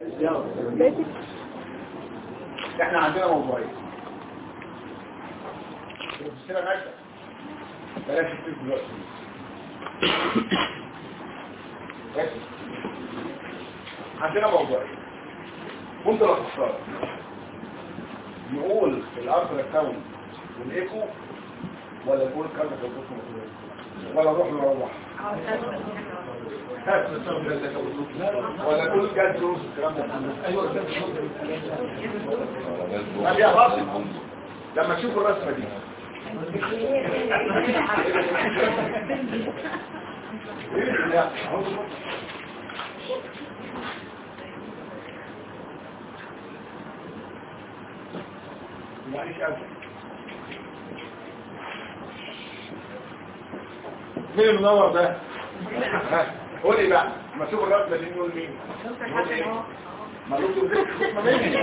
احنا عندنا موضوعين السنة ماشية بلاش التيك دلوقتي بس عندنا موضوعين ممكن اختصار نقول الارض الكون والايكو ولا نقول كذا كذا ولا نروح نروح ولا كل جد دروس الكلام ده ايوه طب يا فاضل لما تشوفوا الرسمه دي مين المنور ده؟ قول لي بقى ما تشوف الرسمه دي نقول مين؟ نقول ايه؟ ما دكتور زيك خصمه مني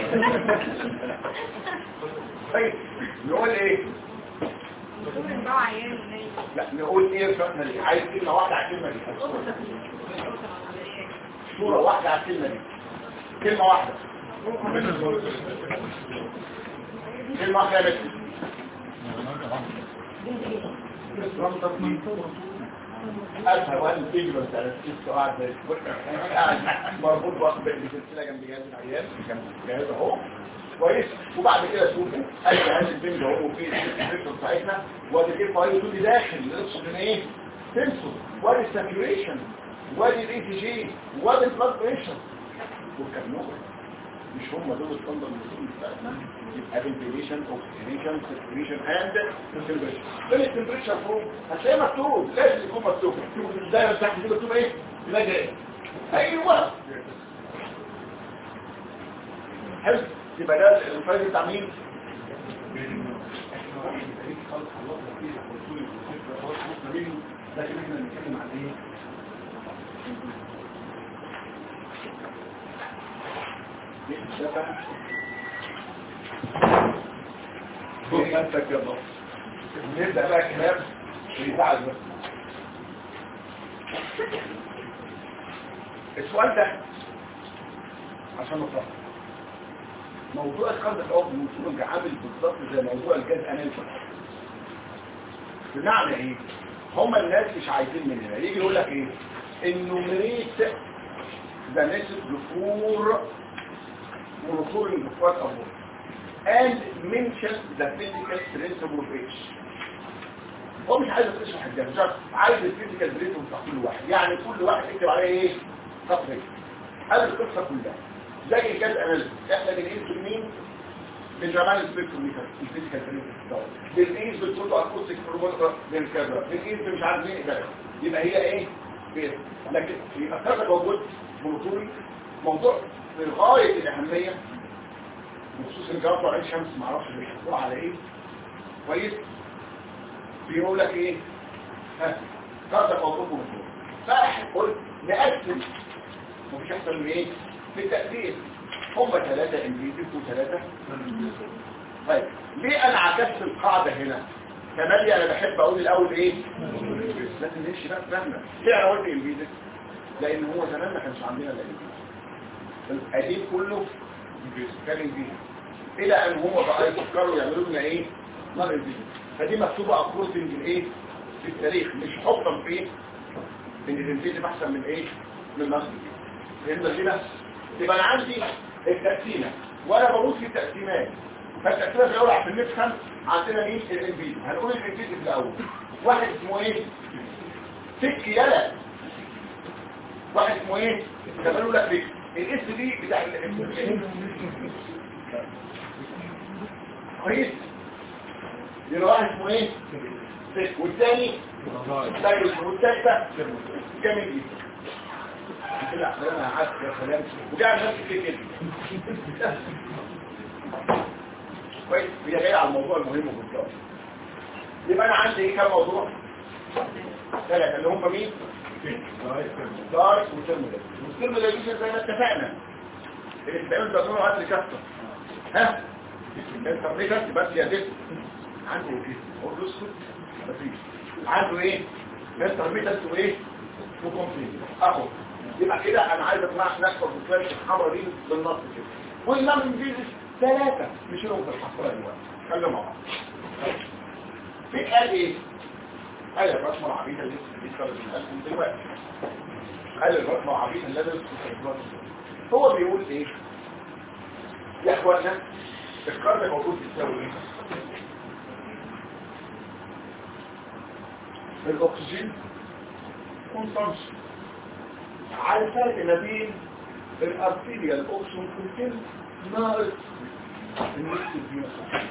طيب نقول ايه؟ لا نقول ايه الرسمه دي؟ عايز كلمه واحده على الكلمه دي صوره واحده على الكلمه دي كلمه واحده كلمه واحده يا بنتي الهوان تجرس على السيس قاعد زي قاعد مربوط وقت بسلسله جنب جهاز العيان جنب الجهاز اهو كويس وبعد كده شوفوا اي جهاز البنج اهو وفيه السيستم بتاعتنا وادي كده فايل تقول لي داخل الاكسجين ايه تنسوا وادي الساتوريشن وادي الاي تي جي وادي البلاد بريشر والكلام مش هم دول الستاندرد المسؤول بتاعتنا يبقى فنتيليشن اوكسجينيشن سيركيليشن اند تمبريتشر فين التمبريتشر فوق هتلاقيه مكتوب لازم يكون مكتوب شوف الدايره تحت دي مكتوب ايه تلاقي ايه ايوه حلو يبقى ده الفايل بتاع مين لكن احنا بنتكلم عن ايه نفسك يا الله نبدأ بقى كلام يزعل بس السؤال ده عشان نفرح موضوع الخلط الأول من عامل بالظبط زي موضوع الجاز أناليسيس بمعنى ايه هم الناس مش عايزين مننا يجي يقول لك ايه النومريت the message before monitoring the first of all and mention the physical principle of each هو مش عايز تشرح الجهاز عايز الفيزيكال برينسبل بتاع كل واحد يعني كل واحد يكتب عليه ايه تقرير هذه القصه كلها زي الجهاز اناليسيس احنا بنقيس مين بنجمال السبيكتروميتر الفيزيكال برينسبل بتاعه بنقيس بالفوتو اكوستيك برومتر بالكاميرا بنقيس مش عارف مين ده يبقى هي ايه بيت. لكن يبقى كذا موجود مونوتوري موضوع في غايه الاهميه بخصوص الجواب وعين شمس ما اعرفش بيحطوه على ايه كويس بيقول لك ايه ها كذا موضوع مونوتوري فاحنا قلت نقسم مفيش احسن من ايه في التقدير هم ثلاثه انجليزي وثلاثه طيب ليه انا عكست القاعده هنا كمان انا بحب اقول الاول ايه لازم نمشي بقى فهمنا ليه انا قلت انجليزي لان هو زمان ما كانش عندنا الا انجليزي القديم كله انجليزي كان انجليزي الى ان هم بقى يفكروا يعملوا لنا ايه نار انجليزي فدي مكتوبه اكوردنج الايه في التاريخ مش حكم في ان الانجليزي احسن من ايه من مصر فهمنا كده يبقى انا عندي التقسيمه وانا بموت في التقسيمات فالتقسيمه في الاول عشان نفهم عندنا مين الانجليزي هنقول الانجليزي في الاول واحد اسمه ايه سك يلا واحد اسمه ايه كملوا لك فيك الاس دي بتاع كويس يبقى واحد اسمه ايه سك والثاني سايلس والثالثه جميل جدا لا انا عارف يا سلام وجاء نفس كده كويس هي جايه على الموضوع المهم بالظبط يبقى انا عندي ايه كام موضوع ثلاثه اللي هم مين دارك وترمودل والترمودل زي ما اتفقنا الاستعمال ده نوع عدل كسر ها انت ليه كسر بس يا دكتور عنده ايه هو اسكت مفيش عنده ايه انت رميت انت ايه وكومبليت اهو يبقى كده انا عايز اقنعك نحفظ الفلاش الحمراء دي بالنص كده والنمل انجليزي ثلاثة نشيلهم في الحصيلة دلوقتي خليهم مع بعض في قال ايه؟ قال الرسمة العبيدة اللي بيتكرر من قلبهم دلوقتي قال الرسمة العبيدة اللي لازم هو بيقول ايه؟ يا اخوانا القرن موجود بيساوي ايه؟ الاكسجين كونسامشن على الفرق ما بين الارتيريال اوكسجين كونتين ناقص النكتب دي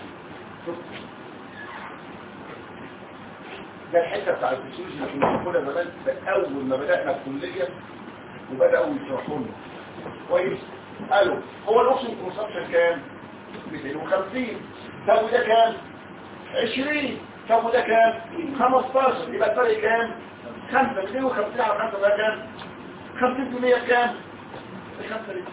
ده الحته بتاع الفسيولوجي اللي كنا بناخدها زمان في اول ما بدانا الكليه وبداوا يشرحوا لنا كويس قالوا هو الاوكسجين كونسامشن كام 250 طب وده كام 20 طب وده كام 15 يبقى الفرق كام 5 250 على 5 ده كام 50% كام الخمسة دي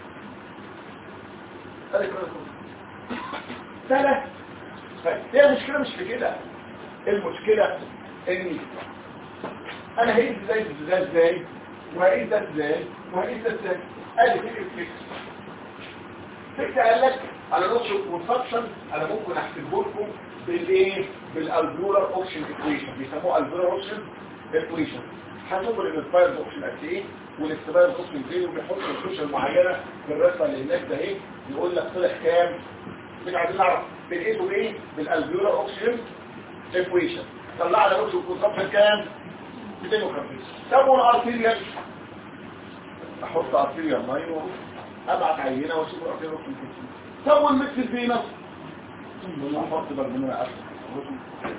هذا كله ثلاث طيب هي المشكلة مش في كده المشكلة اني انا هيد ازاي ده ازاي وهيد ده ازاي وهيد ده ازاي ادي فكرة فكرة فكرة قال لك على نص الكونسبشن انا ممكن احسبه لكم بالايه بالالفيولار اوبشن ايكويشن بيسموه الفيولار اوبشن ايكويشن هتشوفوا الانسبايرد اوبشن قد ايه والاكسبايرد اوبشن فين وبيحط السوشيال معينه في الرسمه اللي هناك ده اهي يقول لك طلع كام مش عايزين نعرف بنقيسه ايه بالالفيولار اوبشن ايكويشن طلعنا نص الكونسبشن كام 250 طب والارتيريال احط ارتيريال لاين ابعت عينه واشوف الارتيريال اوبشن طب والميكس فينا احط بالبنوع اسفل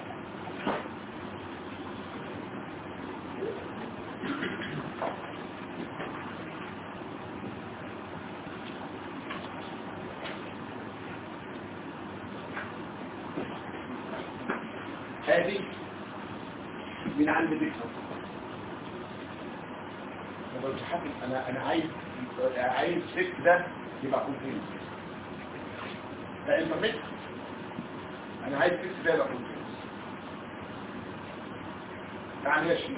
هذه من عند بيكسر انا انا عايز عايز فيك ده يبقى كونتينوس فاما ميكس انا عايز فيك ده يبقى كونتينوس يعني ايش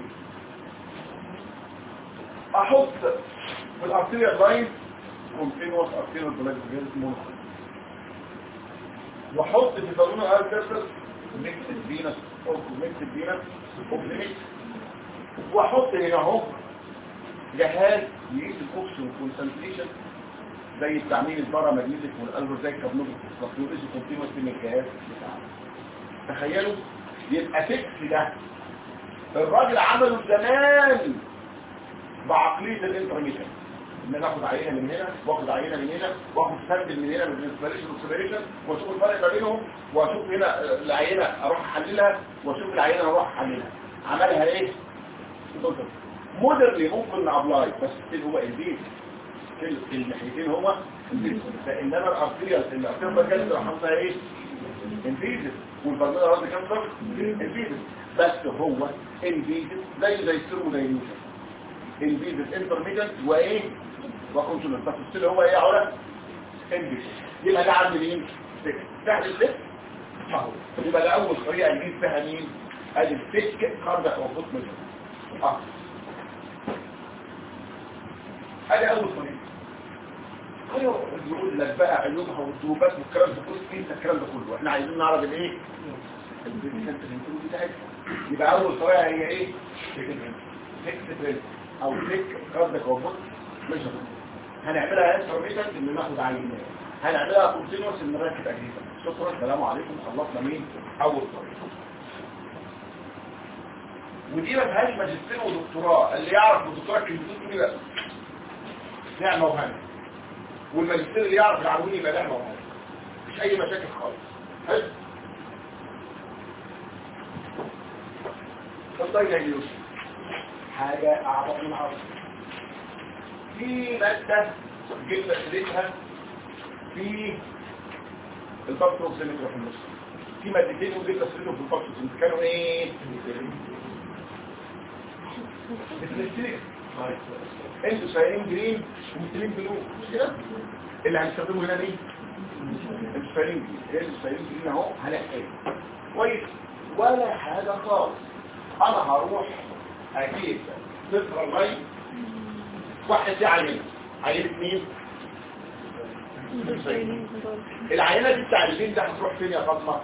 احط في الارتيريال لاين كونتينوس ارتيريال بلاك مونو واحط في بالون الارتيريال ميكس فينس او ميكس فينس اوبليميك واحط هنا اهو جهاز يقيس الاكسجين كونسنتريشن زي التعميل البارا ماجنتيك والالفر زي الكابنوبيك فلوكيولوجي كونتينوس من الجهاز بتاعه تخيلوا يبقى فيكس ده الراجل عمله زمان بعقليه الانترميشن ان انا اخد عينه من هنا واخد عينه من هنا واخد سامبل من هنا من الانسبيريشن والاكسبيريشن واشوف الفرق ما بينهم واشوف هنا العينه اروح احللها واشوف العينه اروح احللها عملها ايه مودرلي ممكن نابلاي بس ستيل هو البيت الناحيتين هما البيت انما الارتيريال الارتيريال بكالس لو حطها ايه انفيزل والبرمجه رد كانسر انفيزل بس هو انفيزل زي زي السيرمودايلوشن انفيزل انترميدنت وايه وكونسولنت بس ستيل هو ايه يا علا انفيزل يبقى ده عند مين تحت الست اهو يبقى ده اول طريقه نجيب فيها مين ادي السك خرجت وفوت منه اه ادي اول طريقه ايوه يقول لك بقى عيوبها والذوبات والكلام ده كله انت الكلام ده كله احنا عايزين نعرف الايه البيزنس بتاعتها يبقى اول طريقه هي ايه فيكس او فيك قصدك وفوت مش هنعملها انترميتنت ان ناخد عينات هنعملها كونتينوس ان نركب اجهزه شكرا السلام عليكم خلصنا مين اول طريقه ودي ما فيهاش ماجستير ودكتوراه اللي يعرف الدكتوراه الكلمتين دي بس نعمه وهنا والماجستير اللي يعرف العلوم يبقى نعمه وهنا مفيش اي مشاكل خالص حلو اتفضل يا يوسف حاجه اعمق من عرض في ماده جبنا سيرتها في الباكتروكسيمتر في النص في مادتين وجبنا سيرتهم في الباكتروكسيمتر كانوا ايه الفلسطينيك انتوا سايرين جرين ومثلين بلو مش كده اللي هنستخدمه هنا مين انتوا سايرين جرين انتوا سايرين جرين اهو هنحتاج كويس ولا حاجة خالص انا هروح اجيب صفر المي واحد دي عينه عينه مين العينه دي بتاع الفين ده هتروح فين يا فاطمه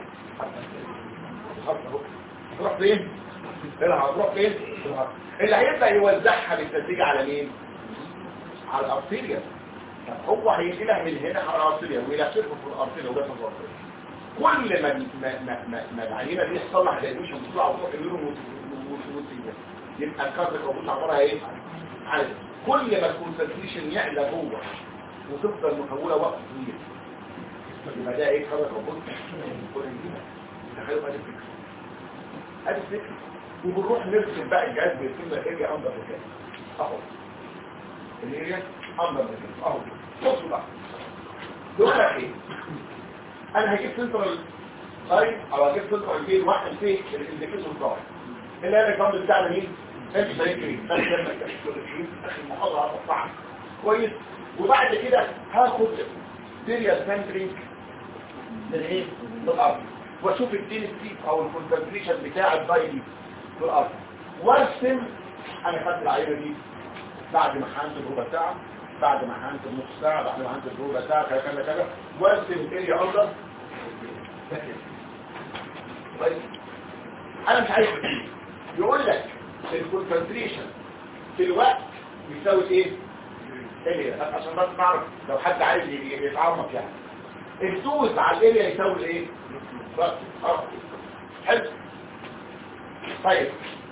هتروح فين هتروح فين اللي هيبدا يوزعها بالتدريج على مين على الارتيريا طب هو هيجي لها من هنا على الارتيريا ويلففها في الارتيريا وده في الارتيريا كل ما ما ما ما, ما العينه دي يحصل لها دايلوشن بسرعه وتروح اليورو وتيجي يبقى الكارت كوبوس عباره ايه عالي كل ما الكونسنتريشن يعلى جوه وتفضل مطوله وقت طويل يبقى ده ايه كارت كوبوس تخيلوا ادي الفكره ادي الفكره وبنروح نرسم بقى الجهاز بيرسم لك اريا اندر مكان اهو الاريا اندر مكان اهو بصوا بقى يقول لك ايه انا هجيب سنترال لاين او هجيب سنترال جين واحد في الانديكيتور بتاعي اللي انا الجنب بتاعنا مين انت شايفين انا لما اخر محاضره هتقطعها كويس وبعد كده هاخد سيريال سامبلينج من ايه من الارض واشوف الدين ستيك او الكونسنتريشن بتاع الدايلي في الارض وارسم انا خدت العينه دي بعد ما هنزل ربع ساعه بعد ما هنزل نص ساعه بعد ما هنزل ربع ساعه كذا كذا كذا وارسم الاريا اندر طيب انا مش عايز كتير يقول لك الكونسنتريشن في الوقت بيساوي ايه اريا عشان بس نعرف لو حد عايز يتعمق يعني الدوز على الاريا يساوي الايه بس اه حلو طيب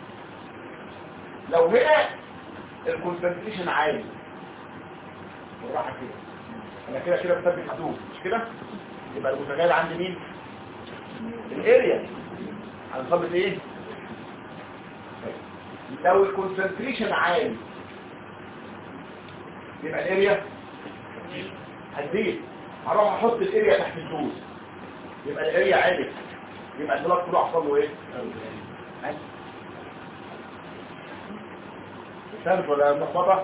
لو هنا الكونسنتريشن عالي بالراحه كده انا كده كده بثبت حدود مش كده يبقى المتغير عندي مين الاريا هنثبت ايه لو الكونسنتريشن عالي يبقى الاريا هتزيد هروح احط الاريا تحت الدوز يبقى الاريا عالي يبقى البلاك كله حصل له ايه ثالث ولا مخبطه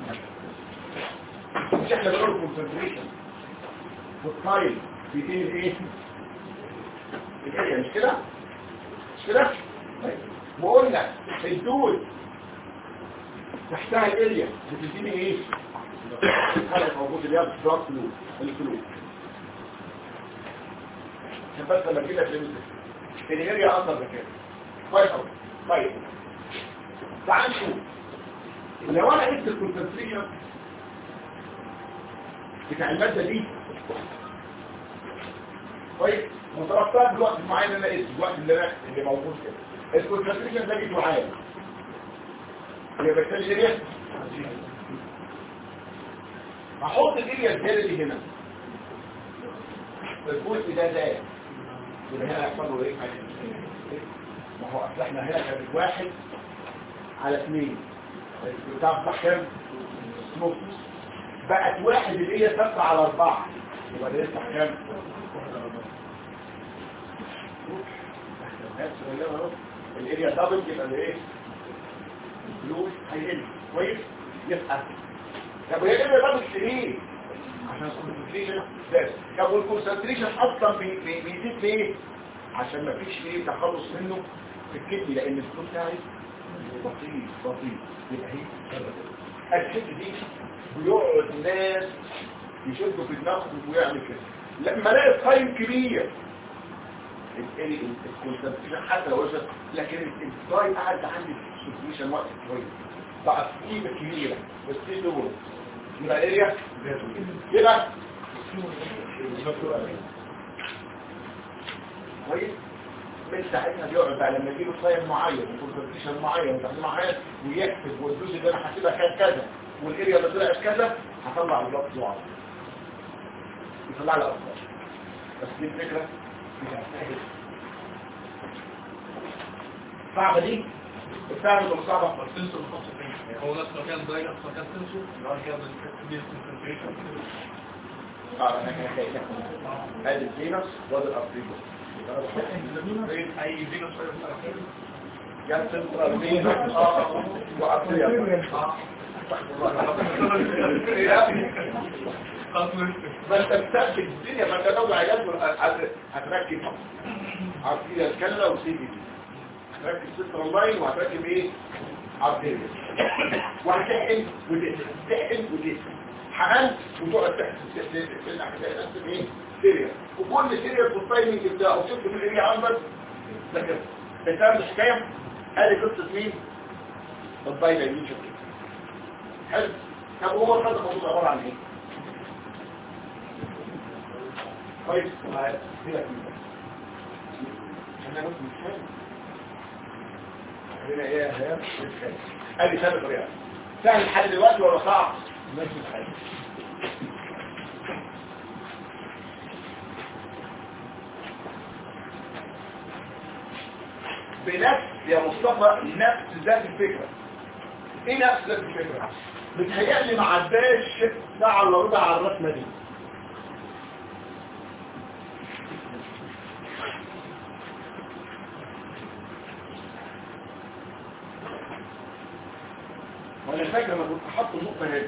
مش احنا بنقول كونسنتريشن والتايم بيتم الايه الاريا مش كده مش كده وقلنا الدول تحتها الاريا بتديني ايه الحاله موجود اللي هي الدراج فلو الفلو عشان بس لما كده فهمت الاريا اصلا بكده كويس قوي طيب تعال نشوف لو انا قلت الكونسنتريشن بتاع الماده دي كويس وطلبتها بوقت معين انا قلت الوقت اللي انا اللي موجود كده الكونسنتريشن ده جيت معايا هي بالتالي اريا هحط الاريا الزياده دي هنا الجزء ده زاد يبقى هنا هيحصل له ايه ما هو اصل احنا هنا كانت واحد على اثنين بتاع بتاع كام نص بقت واحد اللي هي ثابته على اربعه يبقى ده يفتح كام الاريا دبل يبقى الايه الفلوس هيقل كويس يبقى طب هي الاريا دبل ليه عشان الكونسنتريشن بس طب والكونسنتريشن اصلا بي- بي- بيزيد ليه عشان ما فيش ايه تخلص منه في الكدني لان الفلوس بتاعي بطيء بطيء يبقى هي الحته دي بيقعد الناس يشدوا في دماغهم ويعمل كده لما الاقي القيم كبير الكونسنتريشن حتى لو وصل لكن الداي قعد عندي الكونسنتريشن وقت كويس بقى قيمه كبيره بس ايه دول يبقى الاريا كده كويس من ساعتها بيقعد بقى لما يجيله صايم معين وكونسنتريشن معين وتحليل معين ويكتب والدوز اللي انا حاسبها كانت كذا والاريا اللي طلعت كذا هطلع البلوك بتوعه يطلع لي افضل بس دي الفكره صعبه دي الفهم اللي صعبه السنسور الخاص فيه هو نفس مكان دايرة نفس مكان سنسور بعد كده بنكتب الكونسنتريشن صعبه انا كده كده ادي الفينوس وادي الارتيجو اي فينوس جاب سنترال فينوس اه وارتيجو ما انت بتثبت الدنيا ما انت لو عيال هتركب عارفين الكلة وسيدي دي هتركب سنترال لاين وهتركب ايه عارفين وهتحقن وتقفل تحقن وتقفل حقنت وتقعد تحقن تلاقي نفسك ايه سيريال وكل سيريال في التايمنج بتاعه شفت في الاريا عندك ده كده انت مش كام ادي قصه مين الضايله دي شوف حلو طب هو الخط الموجود عباره عن ايه كويس معايا كده انا بس مش فاهم هنا ايه يا هيام ادي ثابت طريقه سهل الحل دلوقتي ولا صعب ماشي الحل بنفس يا مصطفى نفس ذات الفكرة ايه نفس ذات الفكرة بتهيألي ما عداش ساعة الا ربع على الرسمة دي وانا فاكر انا كنت حاطط النقطة هنا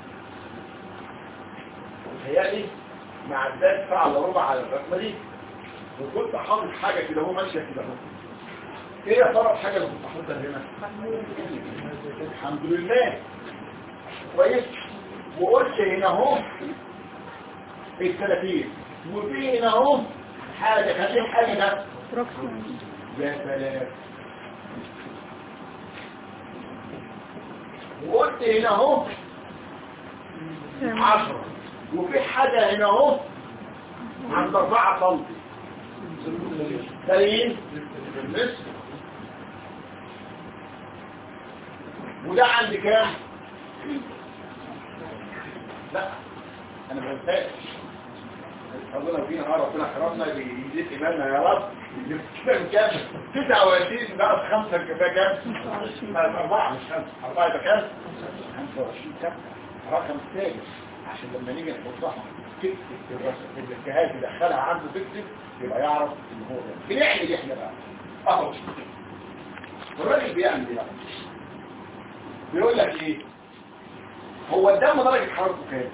بتهيألي ما عداش ساعة الا ربع على الرسمة دي وكنت حاطط حاجة كده هو ماشية كده اهو ايه يا ترى الحاجة اللي كنت حاططها هنا الحمد لله كويس وقلت هنا اهو الثلاثين وفي هنا اهو حاجة كانت ايه حاجة ده يا سلام وقلت هنا اهو عشرة وفي حاجة هنا اهو عند اربعة سنتي سليم النصف وده عند كام لا انا ما بنساش ربنا فينا اه ربنا حرمنا بيزيد ايماننا يا رب كام كام 29 بقى خمسة كفايه كام أربعة مش خمسة أربعة يبقى كام 25 كام رقم ثابت عشان لما نيجي نحطها تكتب في الرسم في الجهاز يدخلها عنده تكتب يبقى يعرف ان هو ده بنعمل احنا بقى اهو الراجل بيعمل ايه بقى بيقول لك ايه هو الدم درجة حرارته كام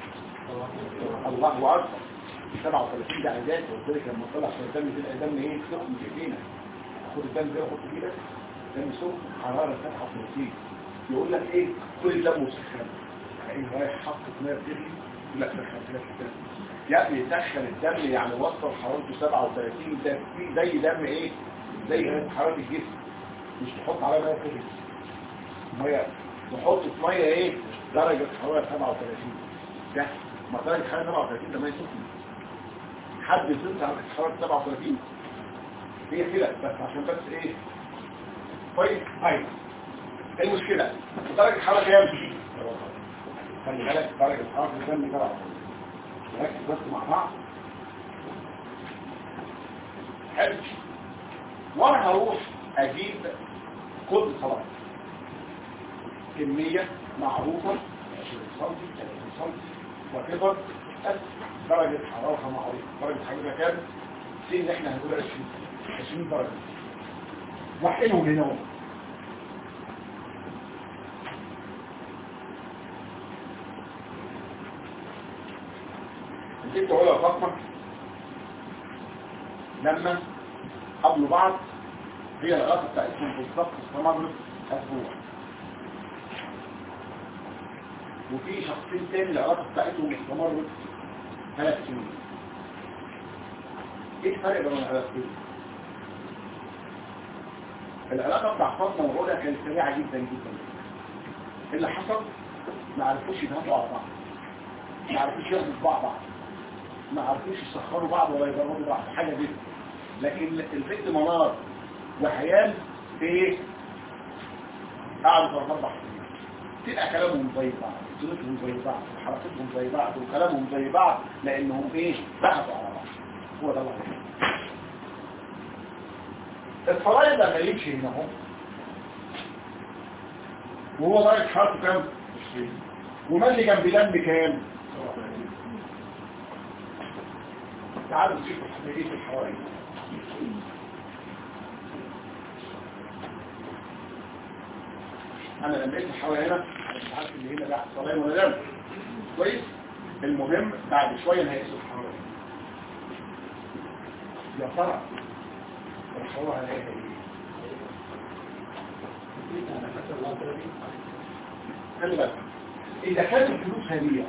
الله اكبر 37 ده عداد قلت لك لما طلع في الدم تلقى الدم ايه سخن في ايدينا خد الدم ده وحط فيه بس دم سخن حراره 37 يقول لك ايه كل الدم مسخن يعني رايح حط نار تغلي يقول لك سخن لك الدم يا ابني سخن الدم يعني وصل حرارته 37 ده في زي دم ايه زي حراره الجسم مش تحط عليها ميه تغلي ميه تحط في ميه ايه درجه حراره 37 ده ما درجه حراره 37 ده ميه سخنه حد يزيد على حراره 37 هي كده بس عشان بس ايه كويس هاي المشكله درجه الحراره كام خلي بالك درجه الحراره الدم كده ركز بس مع بعض حلو وانا هروح اجيب كل صلاه كميه معروفه 20 سم 30 سم وكبر درجة حرارة معروفة درجة حرارة كام؟ سين احنا هنقول 20 20 درجة وحقنهم هنا اهو انت تقولها فاطمة لما قبلوا بعض هي العلاقة بتاعتهم بالظبط استمرت اسبوع وفي شخصين تاني العلاقة بتاعتهم استمرت ثلاث سنين ايه الفرق بين العلاقتين العلاقة بتاع فاطمة وعلا كانت سريعة جدا جدا اللي حصل ما عرفوش يتهافوا على بعض ما عرفوش ياخدوا في بعض ما عرفوش يسخروا بعض ولا يجربوا بعض حاجة دي لكن البنت منار وحيان ايه قعدوا ثلاث اربع سنين تبقى كلامهم زي بعض سلوكهم زي بعض وحركتهم زي بعض وكلامهم زي بعض لانهم ايه بحثوا على بعض هو ده الله الفرايد لما يمشي هنا اهو وهو درجة حرارته كام؟ 20 وما اللي جنب دم كام؟ تعالوا نشوف ايه في الحوالي انا لما لقيت الحوالي هنا انا مش عارف اللي هنا ده صلاين ولا دم كويس المهم بعد شويه انا هيقيسوا الحوالي يا ترى الحوالي هلاقيها ايه؟ خلي بالك اذا كانت الفلوس سريعه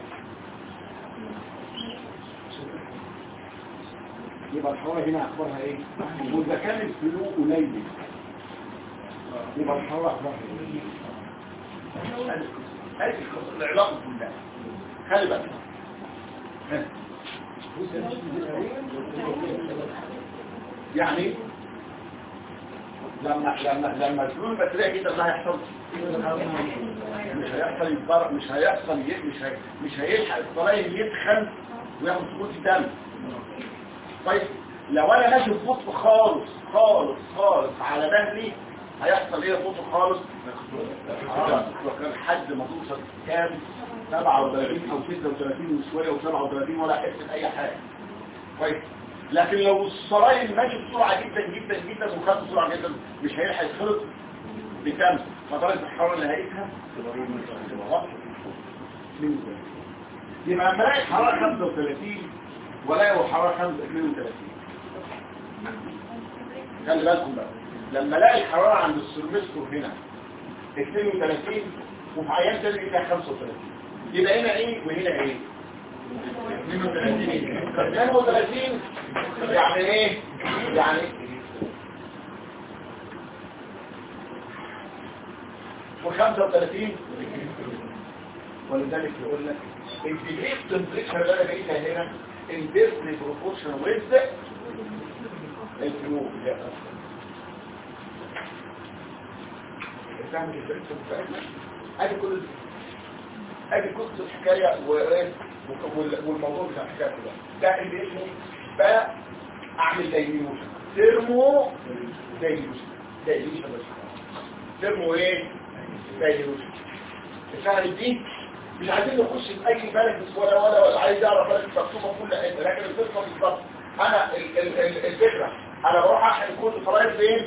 يبقى الحرارة هنا اخبارها ايه واذا كان الفلو قليل يبقى الحرارة اخبارها ايه هذه القصة العلاقة كلها خلي بالك ها. يعني لما لما لما الفلو البكتيريا كده ما هيحصل مش هيحصل يتبرع مش هيحصل ي- مش هي... مش هيلحق الصلايم يدخل وياخد سقوط الدم طيب لو انا ماشي ببطء خالص خالص خالص على مهلي هيحصل ايه ببطء خالص آه، وكان حد ما توصل كام 37 او 36 وشويه و37 ولا حس اي حاجه كويس لكن لو الصلايم ماشي بسرعه جدا جدا جدا وخد بسرعه جدا مش هيلحق يتخلط بكام فدرجه الحراره اللي هيئتها تبقى واضحة. يبقى لما الاقي حراره 35 ولا حراره 32 خلي بالكم بقى لما الاقي الحراره عند السرمستر هنا 32 وفي عيان تاني فيها 35 يبقى هنا ايه وهنا ايه 32 32 يعني ايه يعني و35 ولذلك يقول لك الديجري تمبريتشر اللي انا بقيتها هنا inversely proportional with الفلو فاهم الفلو بتاعتنا ادي كل ادي قصه الحكايه وايه وال- والموضوع بتاع الحكايه كلها ده اللي اسمه بقى اعمل دايليوشن ترمو دايليوشن دايليوشن بس ترمو ايه دايليوشن الفهم دي مش عايزين نخش في اي بلد ولا ولا ولا عايز اعرف بلد مكتوبه في كل حته لكن القصه بالظبط انا ال- ال- ال- الفكره انا بروح احقن كل فرايد فين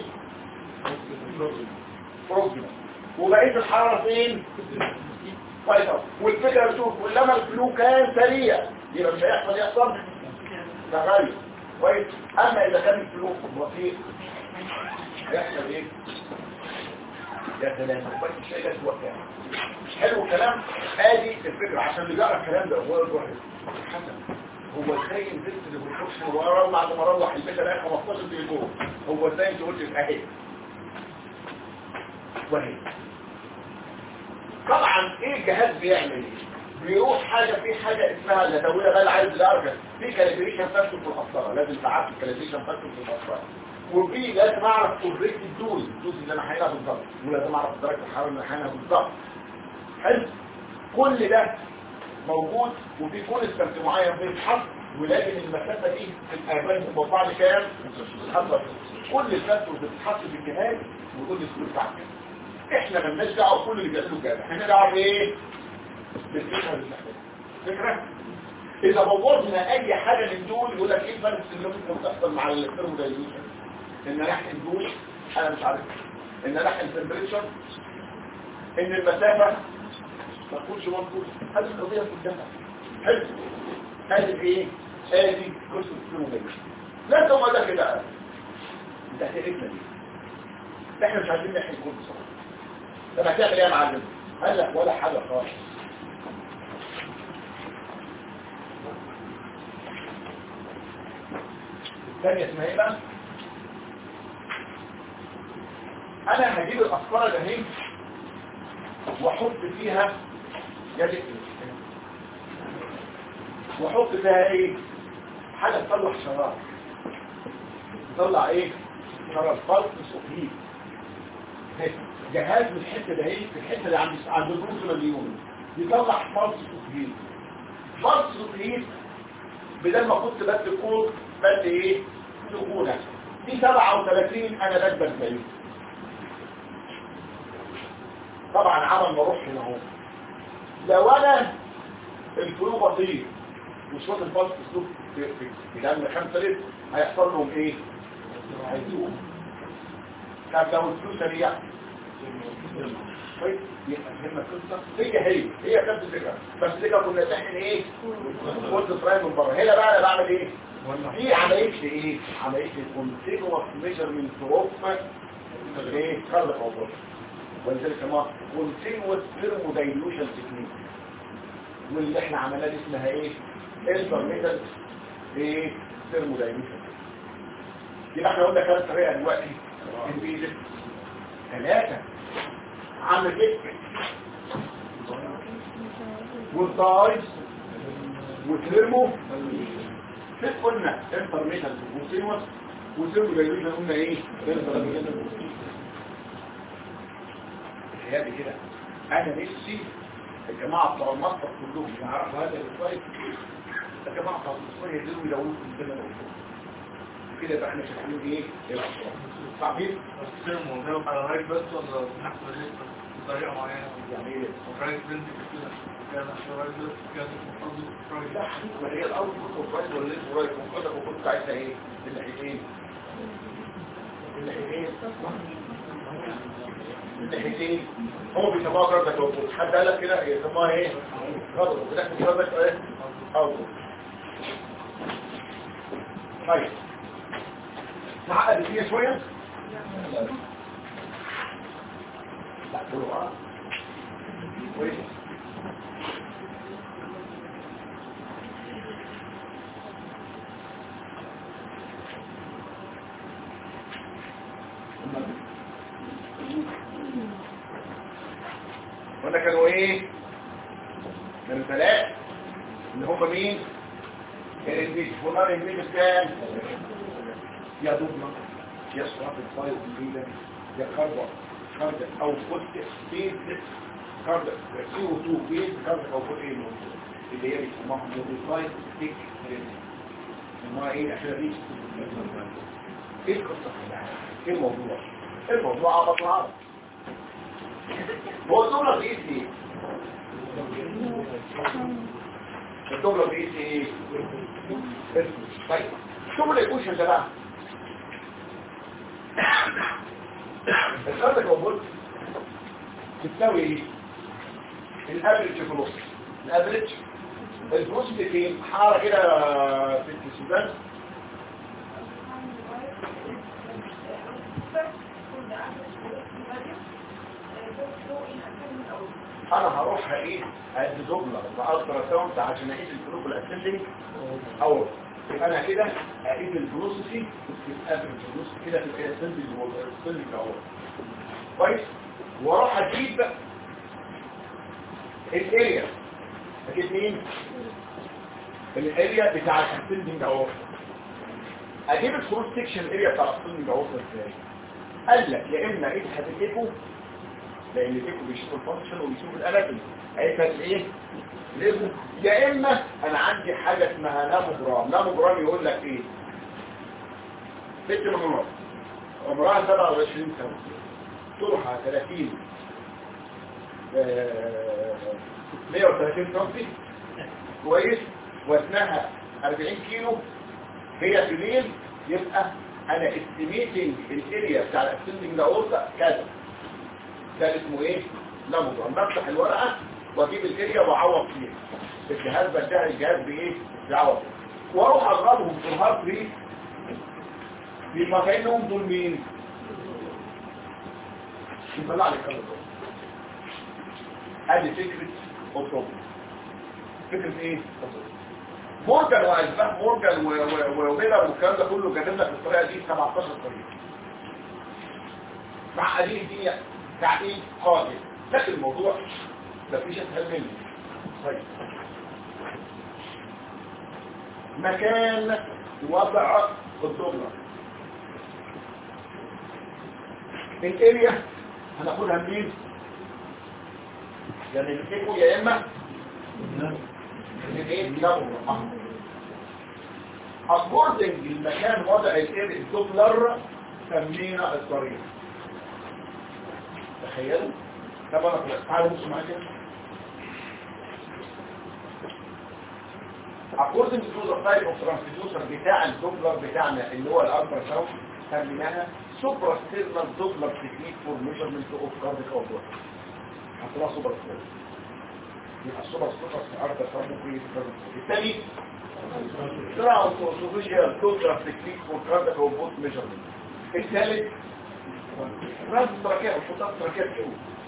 بروكسيما وبقيت الحراره فين كويس أوي. والفكره بتقول كلما الفلو كان سريع يبقى مش هيحصل يحصل تغير كويس اما اذا كان الفلو بطيء هيحصل ايه يا سلام بس الشيء ده توقع حلو الكلام ادي الفكره عشان اللي بيقرا الكلام ده هو يروح حسن هو ازاي نزلت للبروفيشن ورا بعد ما اروح البيت الاقي 15 تليفون هو ازاي انت قلت اهي وهي طبعا ايه الجهاز بيعمل ايه بيروح حاجه في حاجه اسمها التدوير غير عايز الارجل في كاليبريشن فاكتور في القسطره لازم تعرف الكاليبريشن فاكتور في القسطره وفي لازم اعرف كوريكت الدوز الدوز اللي انا هحيلها بالظبط ولازم اعرف درجه الحراره اللي انا هحيلها بالظبط حلو كل ده موجود وفي كونستنت معين بيتحط ولازم المسافه دي تبقى بين بعض كام 5 كل الفاكتورز بتتحط في الجهاز وكل السلوك بتاعك احنا مالناش دعوه بكل اللي بيعملوا كده احنا دعوه بايه بالفكره اللي فكره اذا بوظنا اي حاجه من دول يقول لك ايه الفرق اللي ممكن تحصل مع الثيرمودايليوشن ان انا احقن دول انا مش عارف ان انا احقن تمبريتشر ان المسافه ما تكونش مظبوط هذه القضيه كلها حلو هذه ايه هذه قصه الثيرمودايليوشن لا ثم ده كده انت هتقفنا دي احنا مش عايزين نحكي كل صح طب هتعمل ايه يا معلم قال لك ولا حاجه خالص الثانية اسمها ايه بقى انا هجيب الافكار ده اهي واحط فيها يد واحط فيها ايه حاجة تطلع شرار تطلع ايه شرار فرق سخيف جهاز من الحته ده ايه في الحته اللي عند عند الجزء مليون يطلع فرق سخيف فرق سخيف بدل ما كنت بدي كود بدي ايه سخونه دي 37 انا بكبر زيه طبعا عمل مروح هنا اهو لو انا الفلو بطيء وشوط الفلس اسلوب في في في دم 5 لتر هيحصل لهم ايه هيزوق طب لو الفلو سريع طيب يبقى فهمنا القصه هي هي هي نفس الفكره بس كده كنا بنحقن ايه قلت فرايم من بره هنا بقى انا بعمل ايه في عمليه ايه عمليه الكونتينوس ميجرمنت اوف ايه خلق عضلات ولذلك سموها continuous thermodilation technique واللي احنا عملناها دي اسمها ايه intermittent ايه thermodilation يبقى احنا قلنا كام طريقه دلوقتي انفيزيف ثلاثه عامل ايه والدايز وترمو فين قلنا انترميشن وسينوس وسيرمو قلنا ايه انترميشن هي كده انا نفسي الجماعه بتوع المصدر كلهم يعرفوا هذا الكويس الجماعه بتوع المصدر يقدروا يدوروا في الدنيا كده يبقى احنا شايفين ايه الاطراف صعبين بس السيرمو ده على رايت بس ولا نحن بطريقة معينة يعني ايه رايت بنت كده كان رايت بس كانت المفروض لا حبيبي ما هي الارض كنت كويس ولا لسه قريب من كده وكنت عايزها ايه الناحيتين الناحيتين الناحيتين هو بيسموها جردك وقود حد قال لك كده يسموها ايه غضب وكده جردك ايه اوض طيب تعقد فيها شويه لا قولوا اه كويس قلنا كانوا ايه كانوا ثلاث اللي هم مين الانجليز فلان الانجليز كان يا دوبنا يا صراط الفايل الجديدة يا كاربا كاربا او فوت سبيد كاربا سي او 2 بيد كاربا او فوت ايه اللي هي بيسموها موديفايد ستيك اسمها ايه عشان دي ايه القصه كلها ايه الموضوع ايه الموضوع عبط العرب هو الدولار بيقيس ايه الدولار بيقيس ايه طيب شوفوا الايكويشن ده بقى الخطة موجود تساوي ايه الافريج فلوس الافريج الفلوس دي فين حاره كده في السودان انا هروح ايه ادي دوبلر بالترا ساوند عشان اقيس الفلوس الاسندنج او يبقى انا كده اقيس الفلوسيتي في الافريج فلوس كده في الاسندنج والاسندنج اهو كويس واروح اجيب الاريا اجيب مين الاريا بتاع الاسندنج اهو اجيب الكروس سكشن اريا بتاع الاسندنج اهو ازاي قال لك يا اما ايه هتكتبه لان فيكم بيشوفوا الفانكشن وبيشوفوا الاناتومي هيبقى ايه لازم يا اما انا عندي حاجه اسمها ناموجرام ناموجرام يقول لك ايه ست منورات عمرها 27 سنه طولها 30 آه، 130 سم كويس وزنها 40 كيلو هي في الليل يبقى انا استيميتنج الاريا بتاع الاسندنج اورتا كذا ده اسمه ايه نمبر بفتح الورقه واجيب الاريا واعوض فيها الجهاز بديها الجهاز بايه بيعوض واروح اضربهم في الهارت ريت بما كانهم دول مين يبقى على الكلام ده ادي فكره اوتوبي فكره ايه مورجان واشباه مورجان و- و- وميلر والكلام ده كله جاب لك الطريقه دي 17 طريقه مع قليل الدنيا تعقيد قاتل لكن الموضوع مفيش اسهل منه طيب مكان وضع الدولار الاريا هناخدها منين يعني نمسكه يا اما من ايه نمر اكوردنج المكان وضع الاريا الدولار سمينا الطريق تخيلوا طب انا خلاص تعالوا بصوا معايا كده according to the type of transducer بتاع الدوبلر بتاعنا اللي هو الالترا ساوند سميناها سوبرا ستيرنال دوبلر تكنيك فور ميجرمنت اوف كارديك اوتبوت حطيناها سوبر ستيرنال يبقى السوبر ستيرنال في الالترا ساوند ممكن يتكرر الثاني ترانسفوشيال دوبلر تكنيك فور كارديك اوتبوت ميجرمنت الثالث راس التراكيب الخطاط التراكيب شو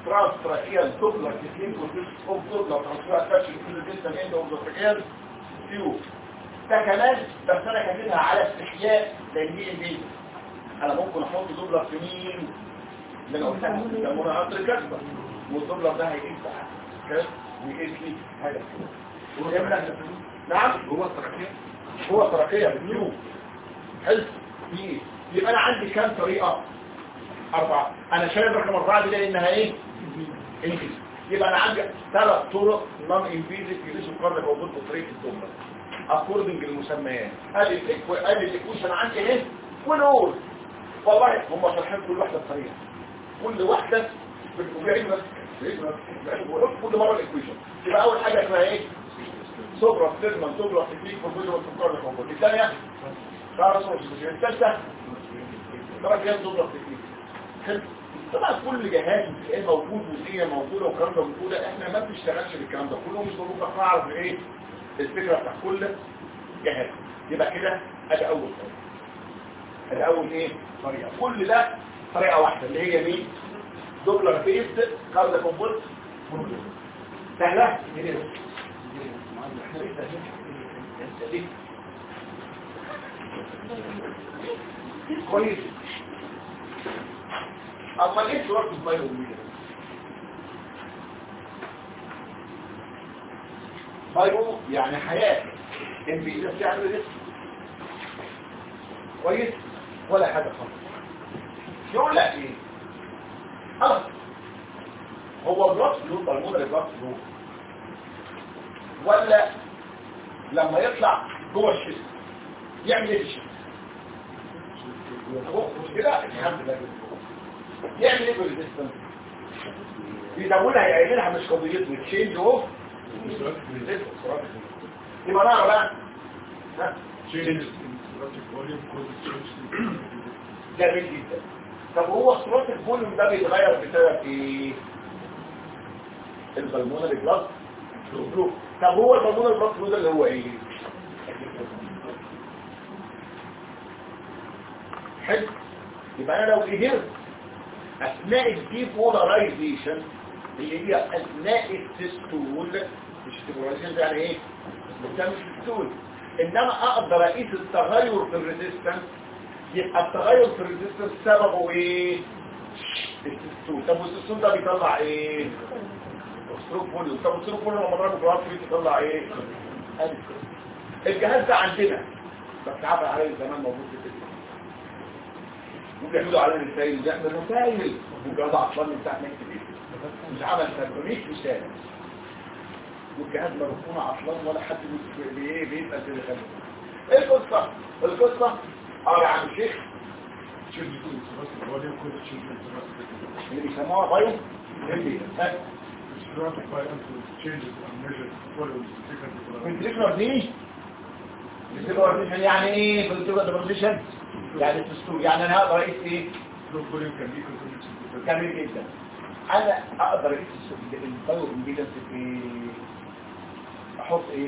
تراس تراكيال دوبلر تكليم كورتيس اوف دوبلر ترانسفير اتاشن في الديستال اند اوف ذا تراكيال تيوب ده كمان بس انا كاتبها على استحياء لان دي دي انا ممكن احط دوبلر في مين اللي انا قلتها يسمونها عطر كسبه والدوبلر ده هيقيس كسب ويقيس لي هذا فهمنا نعم هو التركيب هو تركيا بالتيوب حلو دي يبقى انا عندي كام طريقه اربعه انا شايف رقم اربعه دي لانها ايه انجليزي يبقى انا عندي ثلاث طرق نون انفيزيف يدرسوا الكارد موجود في طريقه الدوبلر اكوردنج للمسميات ادي الإكو- ادي الايكويشن عندي اهي ونقول والله هم شارحين كل واحده بطريقه كل واحده بتبيعين بس كل مره الايكويشن يبقى اول حاجه اسمها ايه سوبرا ستيرمان سوبرا تكنيك فورميشن والسكر كومبوت الثانيه تعرف الثالثه درجات سوبرا تكنيك حلو طبعا كل جهاز بتلاقيه موجود والدنيا موجوده والكلام ده موجوده احنا ما بنشتغلش بالكلام ده كله مش ضروري نعرف ايه الفكره بتاع كل جهاز يبقى كده ادي اول طريقه ادي اول ايه طريقه كل ده طريقه واحده اللي هي مين دوبلر بيست كارد كومبوت سهله احنا لسه لسه كويس اما ليه صورة البايو ميديا بايو يعني حياة انبيزيس يعني رزق كويس ولا حاجة خالص يقول لك ايه خلاص هو بلوك فلو بالمونري بلوك فلو ولا لما يطلع جوه الشيست يعمل ايه في الشيست مش كده الحمد لله يعمل ايه بالريزيستنس يزودها يعملها مش قضيته تشينج اوف يبقى نعرف بقى ها جميل جدا طب هو صورة الفوليوم ده بيتغير بسبب ايه البلمونري بلاد فلو طب هو البلمونري بلاد فلو ده اللي هو ايه حلو يبقى انا لو قدرت اثناء الديبولارايزيشن اللي هي اثناء التستول مش الديبولارايزيشن ده يعني ايه ده مش التستول انما اقدر اقيس التغير في الريزيستنس يبقى التغير في الريزيستنس سببه ايه التستول طب والتستول ده بيطلع ايه ستروك فوليوم طب الستروك فوليوم لما ضربه جراف بيطلع ايه أدي كده. الجهاز ده عندنا بس عبر عليه زمان موجود في التستول وبيعملوا على الرسائل بيعمل رسائل والجهاز عطلان من ساعه ما يكتب ايه مش عمل تربيش رساله والجهاز مرفوع عطلان ولا حد بي- بي- بيسال في الرساله ايه القصه القصه اه يا عم الشيخ اللي بيسموها بايو فنتريكولار دي فنتريكولار دي يعني ايه فنتريكولار ديبوزيشن يعني الدستور يعني انا هقدر اقيس ايه جميل جدا انا اقدر اقيس البايو امبيدنس في احط ايه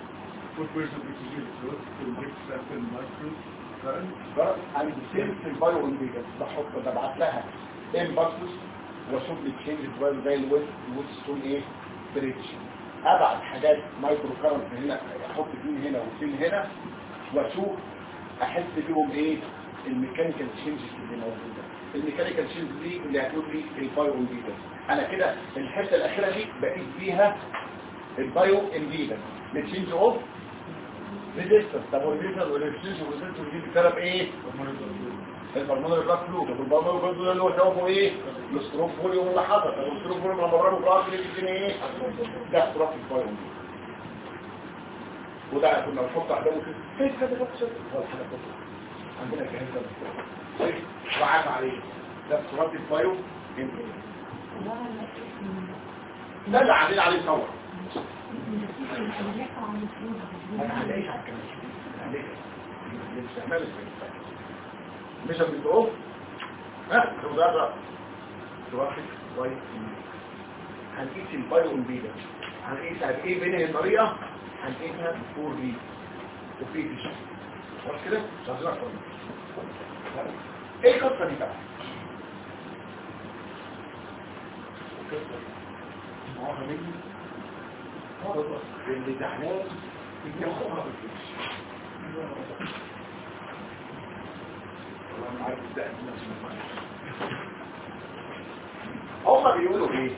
عند سيلف البايو امبيدنس بحط ببعت لها امباكتس واشوف لي تشينج درايف زي الويست ويست ايه بريتش ابعت حاجات مايكرو كارنت هنا احط دين هنا ودين هنا واشوف احس بيهم ايه الميكانيكال تشينجز اللي موجوده الميكانيكال تشينجز دي اللي هتقول لي البايو امبيدنس انا كده الحته الاخيره دي بقيت فيها البايو امبيدنس التشينج اوف ريزيستنس طب والريزيستنس والريزيستنس والريزيستنس دي بسبب ايه الهرمون بلاك فلو طب الهرمون بلاك فلو اللي هو سببه ايه الاستروك فوليوم اللي حصل طب الاستروك فوليوم لما ضربه بلاك اللي بيديني ايه ده استروك البايو وده كنا بنحط قدامه كده ايه كده ده ولا حاجه بسيطه عندنا الجهاز ده طيب وعاد عليه ده استروك البايو ده اللي عاملين عليه ثوره انا هلاقيش على الكلام هلاقيش الاستعمال الفلسفي مش بتقف ها تبقى ترافيك كويس هنقيس البايو امبيدنس هنقيس قد ايه بين الطريقه هنقيسها 4 دي وفي فيش خلاص كده مش عايزين اكتر من كده. ايه القصه دي بقى معاها مني اللي زعلان ياخدها بالفلوس والله انا عارف ده الناس هم بيقولوا ايه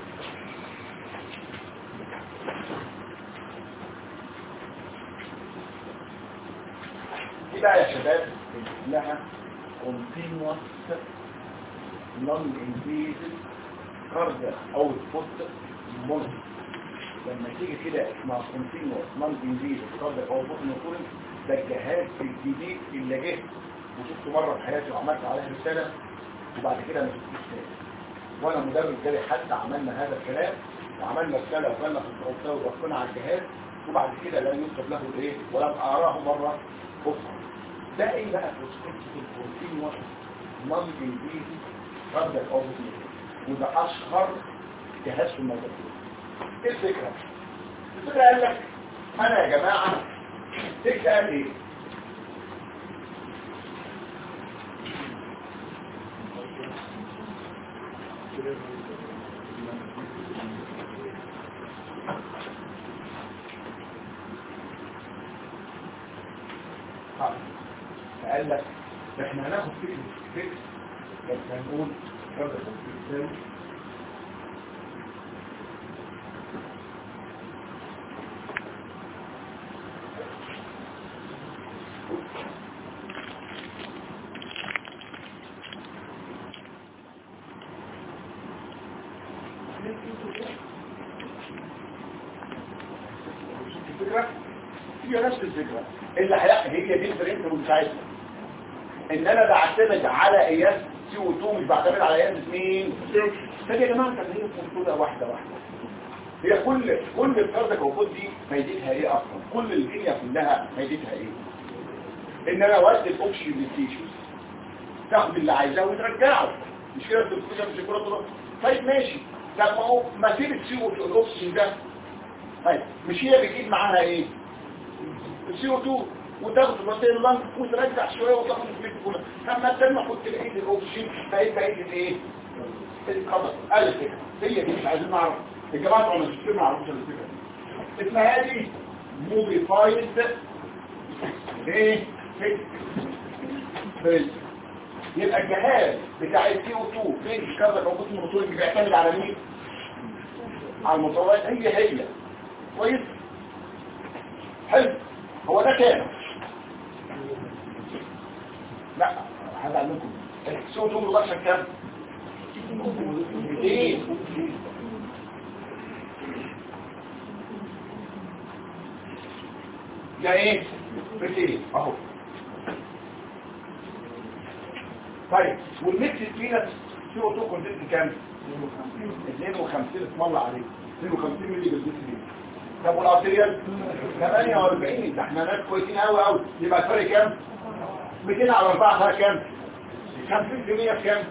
دي بقى يا شباب اسمها continuous non-invasive cardiac output monitoring لما تيجي كده اسمها continuous non-invasive cardiac output monitoring ده الجهاز الجديد اللي جه وشفته مرة في حياتي وعملت عليه رسالة وبعد كده ما شفتوش تاني وانا مدرب جالي حتى عملنا هذا الكلام وعملنا رسالة وقالنا في الدكتور ووقفنا على الجهاز وبعد كده لم يكتب له الايه ولم اراه مرة اخرى ده ايه بقى بروسبكتيف الكونتينوس نون انفيزي كاردياك اوبوتيك وده اشهر جهاز في الموضوع ايه الفكره الفكره قال لك انا يا جماعه الفكره قال ايه طيب. فقال لك احنا هناخد فكرة فكرة بس هنقول كذا تساوي الفكرة هي نفس الفكرة اللي هي هي دي الفريق بتاعتنا ان انا بعتمد على قياس سي او 2 مش بعتمد على قياس مين فدي يا جماعه كان هي كلها واحده واحده هي كل كل الفرد موجود دي فايدتها ايه اصلا كل الدنيا كلها فايدتها ايه ان انا اودي الاوبشن للتيشوز تاخد اللي عايزاه وترجعه مش كده التلفزيون مش كده طول طيب ماشي طب ما هو مسيره سي او الاوبشن ده طيب مش هي بتجيب معاها ايه السي او 2 وتاخد مسير اللنج وترجع شويه وتاخد الفليك كلها اما تلمح كنت الايد الاوكسجين بقيت بقيت الايه القدر قال كده هي دي مش عايزين نعرف الجماعه بتوع الماجستير ما يعرفوش الفكره دي اسمها دي موديفايد ايه فيك يبقى الجهاز بتاع السي او 2 فين الكاربون موجود في الموتور بيعتمد على مين على الموتورات هي هي كويس حلو هو ده كام لا هذا عندكم السي او 2 برودكشن كام 200 ده ايه 200 اهو طيب والميكس فينا سي او 2 كونتنت كام 52 اسم عليه 52 مللي بالديسيبل طب والارتريال 48 ده احنا ناس كويسين قوي قوي يبقى الفرق كام 200 على 4 ده كام 50% في كام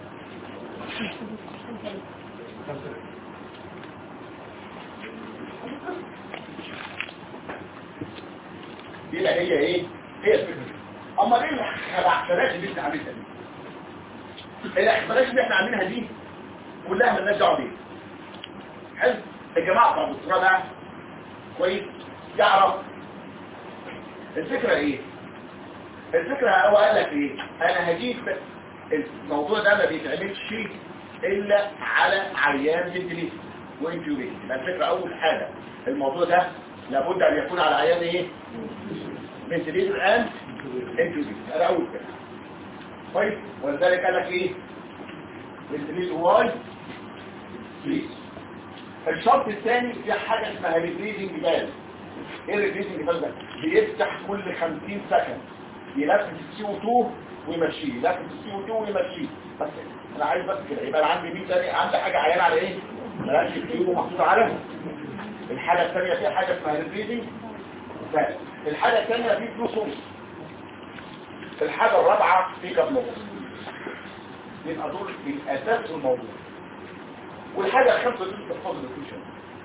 دي لا هي ايه هي الفكره اما ليه الاحتراش اللي انت عاملها دي الاحتراش اللي احنا عاملينها دي كلها مالناش دعوه بيها حلو الجماعه بتوع الدكتوراه بقى كويس يعرف الفكره ايه الفكره هو قال لك ايه انا هجيب الموضوع ده ما بيتعملش الا على عيان فنتليتر وانتيوبيت يبقى الفكره اول حاجه الموضوع ده لابد ان يكون على عيان ايه فنتليتر الان انتيوبيت هذا اول فكره طيب ولذلك قال لك ايه فنتليتر واي بليز الشرط الثاني في حاجه اسمها ريبريدنج بال ايه الريبريدنج بال ده بيفتح كل 50 سكند يلفت السي او 2 ويمشيه يلفت السي او 2 ويمشيه بس انا عايز بس كده يبقى انا عندي 100 ثانيه عندي حاجه عيان على ايه ملهاش كتير ومحطوط على الحاجه الثانيه فيها حاجه اسمها ريبريدنج بال الحاجه الثانيه في فلو سورس الحاجه الرابعه في كابلوس يبقى دول الاساس في الموضوع والحاجة الخمسة دي تحفظ الايكويشن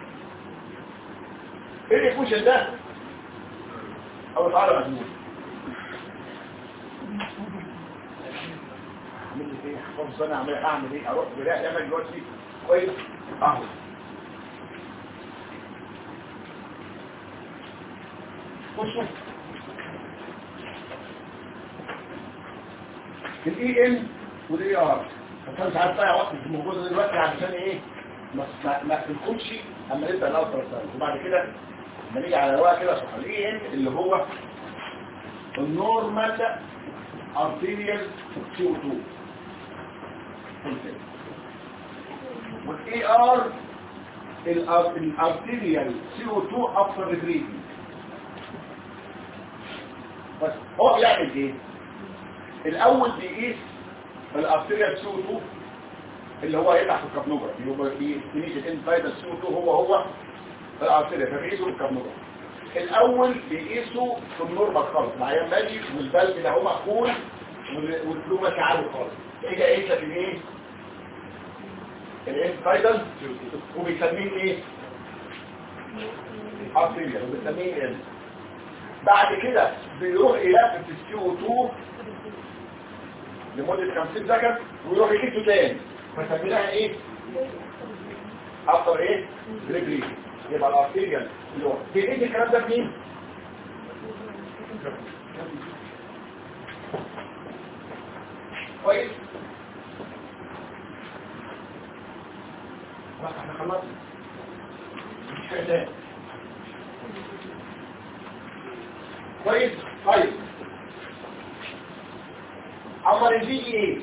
ايه الايكويشن ده او تعالى مجنون عملت ايه احفظ انا اعمل اعمل ايه اروح بلاقي لما دلوقتي كويس اهو بصوا الاي ان والاي ار عشان مش عارف بقى وقت في الموجود دلوقتي علشان ايه ما ما ما تكونش اما نبدا الاوتر سايز وبعد كده لما نيجي على الورقه كده صح الاي ان اللي هو النورمال ارتيريال سي او 2 والاي ار الارتيريال سي او 2 افتر ريبريدنج بس هو بيعمل ايه الاول بيقيس الارتيريال سي او 2 اللي هو يقع في الكابنوجرافي يبقى في انيشال اند فايدر سي او 2 هو هو الارتيريال فبيقيسوا الكابنوجرافي الاول بيقيسوا في النورمال خالص العيان ماشي والبلد ده هو مقفول والفلو ماشي عالي خالص اجي قايس لك الايه الاند فايدر وبيسميه ايه ارتيريال وبيسميه ايه بعد كده بيروح يلف في السي او 2 لمدة 50 سكند ويروح يقيسه تاني فسميناها ايه اكتر ايه ريجري يبقى الارتيريال اللي هو بيقيس الكلام ده بمين كويس بس احنا خلصنا مش حاجه تاني كويس طيب امر الفي ايه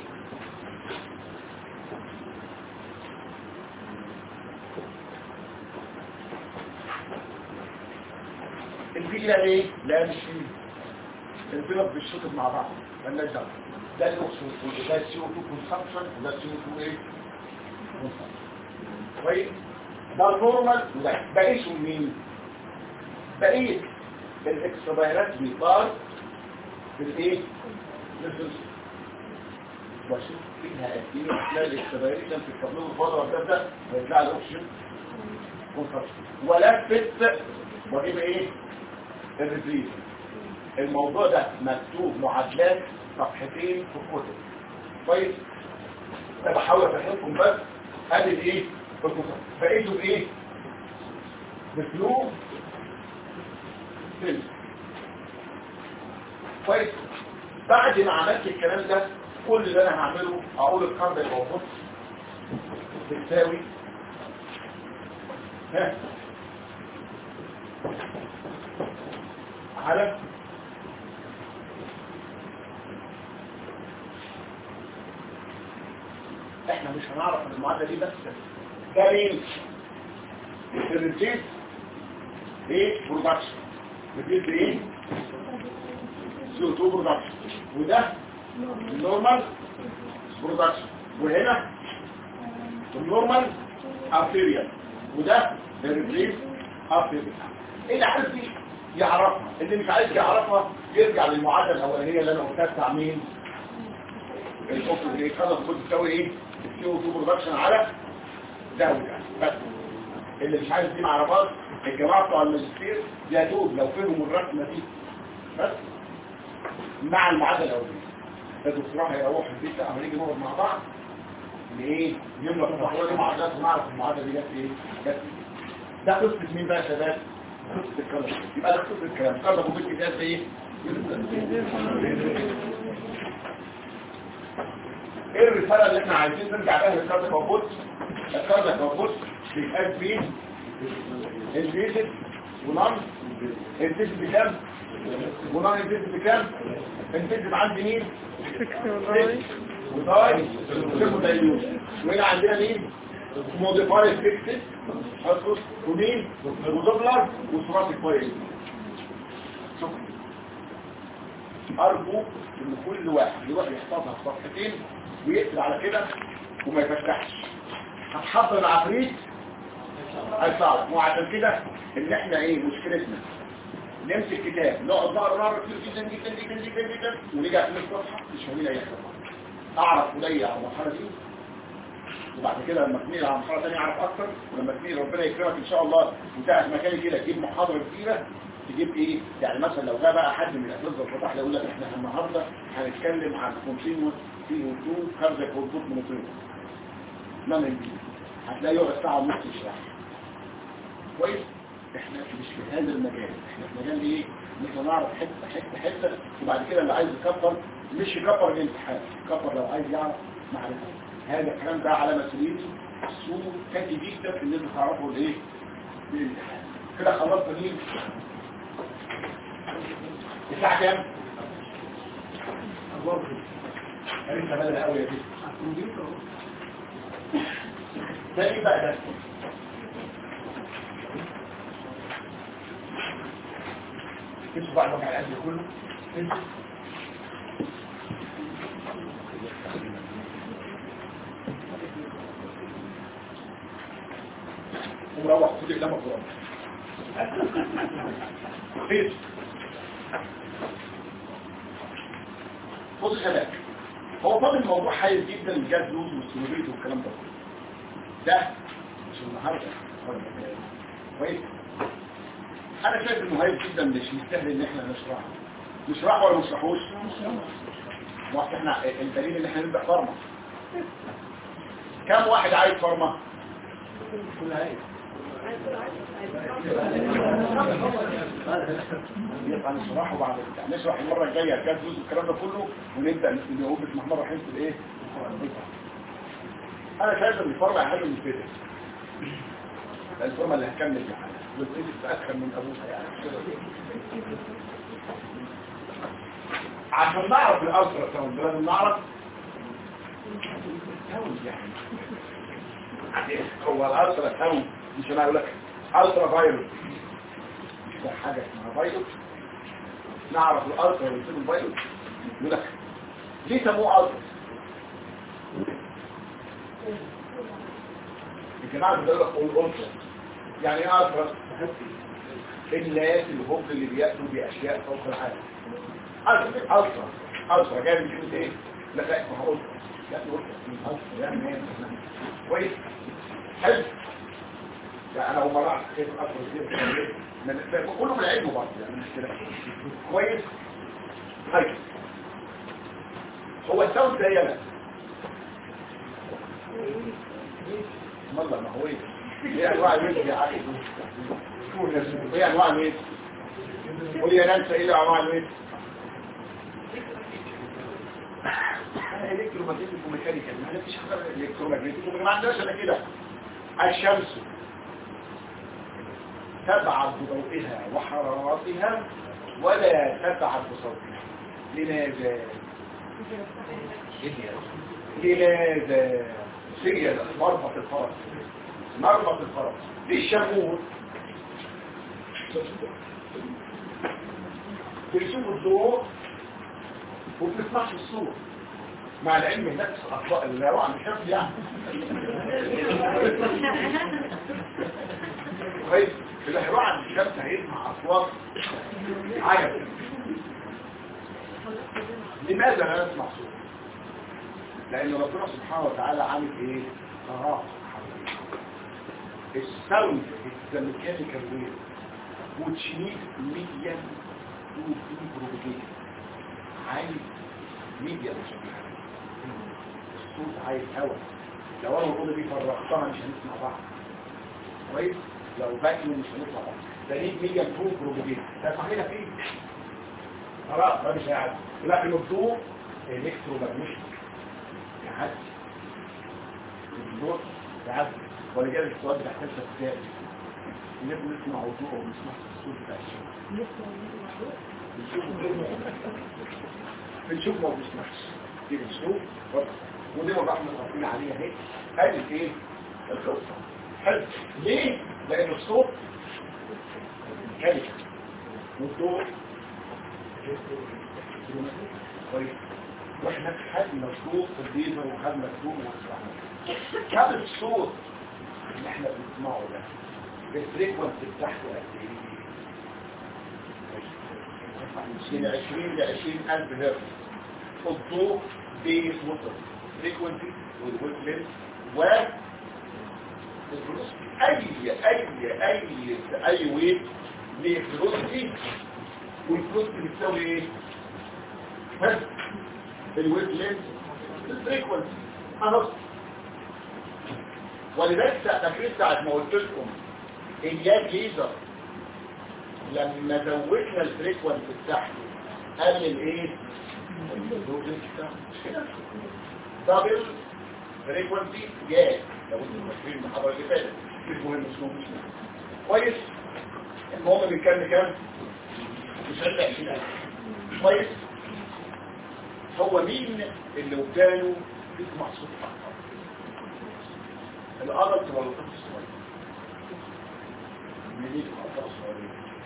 الفي ده ايه لا مش فيه الفيلم بيشتغل مع بعض مالناش دعوه ده الاكسجين وده السي او 2 كونسبشن وده السي او 2 ايه consumption. كويس ده النورمال وده بقيسه مين بقيت الاكسترا بيطار في الايه نفس واشوف فيها قد ايه هتلاقي الاكسترا في الكابلون الفضل وكذا ويطلع الاوبشن ولفت واجيب ايه الريتريف الموضوع ده مكتوب معادلات صفحتين في الكتب كويس انا بحاول افهمكم بس ادي الايه بقيته بايه بفلو فيلم كويس بعد ما عملت الكلام ده كل اللي انا هعمله اقول القاعده اللي موجود بتساوي ها على احنا مش هنعرف المعادله دي بس ده مين الريتيز ايه برودكشن الريتيز ايه سي او 2 برودكشن وده النورمال برودكشن وهنا النورمال ارتيريال وده الريتيز ارتيريال اللي عايز يعرفها اللي مش عايز يعرفها يرجع للمعادله الاولانيه اللي انا قلتها بتاع مين الفوكس اللي كده المفروض تساوي ايه السي او 2 برودكشن على ده وده بس اللي مش عايز دي معرفات الجماعه بتوع الماجستير يا دوب لو فهموا الرسمه دي بس مع المعادله الاولانيه الدكتوراه هيروح البيت بقى هنيجي نقعد مع بعض لايه يملى في المحاضره دي معادلات ونعرف المعادله دي جت ايه جت إيه. ده قصه مين بقى يا شباب قصه الكلام يبقى ده قصه الكلام الكلام ده في الكتاب ايه ايه الرسالة اللي احنا عايزين نرجع بها للكارد موجود الكارد موجود بيتقال فيه الفيزيت ونان الفيزيت بكام ونان الفيزيت بكام الفيزيت عندي مين وطاي وسيمودايلوز وهنا عندنا مين موديفاي فيكسد ومين ودوبلر وسراتي كويس شكرا ارجو ان كل واحد يروح يحفظها في صفحتين ويقفل على كده وما يفتحش هتحضر العفريت هيصعب وعشان كده ان احنا ايه مشكلتنا نمسك كتاب نقعد نقرا نقرا كتير جدا جدا جدا جدا جدا ونيجي على الصفحه مش فاهمين اي حاجه اعرف قليل على المرحله دي وبعد كده لما تنقل على مرحله ثانيه اعرف اكتر ولما تنقل ربنا يكرمك ان شاء الله وتقعد مكاني كده تجيب محاضره كبيره تجيب ايه يعني مثلا لو جاء بقى حد من الاساتذه الفتح يقول لك احنا النهارده هنتكلم عن كونتينوس سي او 2 كارزا كونتوت مونوتون ما من دي هتلاقي يقعد ساعه ونص يشرح كويس احنا مش في هذا المجال احنا في مجال ايه ان احنا نعرف حته حته حته وبعد كده اللي عايز يكبر مش يكبر الامتحان يكبر لو عايز يعرف معرفه هذا الكلام ده على مسؤوليتي السوق كافي جدا ان انتوا تعرفوا الايه الامتحان كده خلصت مين الساعه كام انت بدل قوي يا بيه ده ايه بقى ده امسوا بقى الوجع القلب كله امسوا ومروح خد اقلامك وروح خير بص يا شباب هو طبعا الموضوع حيز جدا الجاز لوز والسينوريت والكلام ده كله ده مش النهارده ولا النهاردة. كويس انا شايف انه هايل جدا مش مستاهل ان احنا نشرحه نشرحه ولا ما نشرحوش ما أصل احنا الدليل ان احنا نبدا فرمه كم واحد عايز فرمه كل عايز يبقى نشرحه بعد البتاع. نشرح المره الجايه الجاز لوز والكلام ده كله ونبدا نقول بسم الله الرحمن الرحيم في الايه انا شايف ان الفرمه اهم من كده ده الفورمه اللي هكمل معاها والإيد تأخر من أبوها يعني عشان نعرف الأسرة ساوند لازم نعرف ساوند يعني هو الأسرة ساوند مش أنا أقول لك ألترا فايروس مش ده حاجة اسمها فايروس نعرف الألترا ويصير الفايروس يقول لك ليه سموه ألترا الجماعة بيقول لك قول ألترا يعني ايه ألترا الناس الهب اللي بيأتوا بأشياء فوق العالم ألترا ألترا ألترا جاي من كلمة ايه؟ لا لا ما هو ألترا لا ألترا ألترا يعني ايه؟ كويس حلو يعني انا هم راح كيف ألترا كتير من كله من العلم برضه يعني مش كده كويس طيب هو الساوند ده يلا والله ما هو ايه ايه انواع الميت يا عقل ايه انواع الميت قول يا نانسى ايه انواع الميت الكترومagnetic وميكانيكال ما عرفتش حاجه الكترومagnetic وما عندناش الا كده الشمس تبعث بضوئها وحرارتها ولا تبعث بصوتها لماذا لماذا سيد مربط الفرس مربط الفرس للشمور بيشوف الضوء وبتسمعش الصوت مع العلم هناك اخطاء اللاوع مش حفظ يعني كويس في الاحراء عن الشمس هيسمع اصوات عجب لماذا لا نسمع صوت لان ربنا سبحانه وتعالى عامل ايه قرار الساوند is the mechanical wave which needs medium to be propagated عايز ميديا عشان يحرك. الصوت عايز هواء لو انا الأوضة دي فرغتها مش هنسمع بعض كويس لو باكيوم مش هنسمع بعض ده ليه ميديا تو بروباجيت ده صحيح فيه خلاص ده مش هيعدي لكن الضوء الكترومagnetic يعدي الضوء يعدي ولذلك السؤال بتاع ثالثه ابتدائي لازم نسمع وضوء ونسمع الصوت بتاع الشمس بنشوف ما بنسمعش دي بنشوف ودي مرة احنا متفقين عليها اهي هذه ايه القصة حلو ليه لان الصوت كلمة والضوء كويس واحنا خدنا الصوت في الديزل وخدنا الضوء وسمعنا كم الصوت اللي احنا بنسمعه ده الفريكونسي بتاعته قد ايه من 20 ل 20 ألف هرتز الضوء بيس وصل فريكونسي والويف لينس و اي اي اي اي ويف ليه فلوسيتي والفلوسيتي بتساوي ايه ها الويف لينس الفريكونسي اهو ولذلك فاكرين ساعه ما قلت لكم اياد ليزر لما زودنا الفريكونسي بتاعته قلل ايه الدوزج بتاعه مش كده دبل فريكونسي جاز لو انتوا فاكرين المحاضره اللي فاتت مش مهم اسمه مش مهم كويس المهم بيتكلم كام مش عارف 20000 كويس هو مين اللي وكانوا في محصول الأرض ولا الطفل الصغير منين الأطفال الصغيرين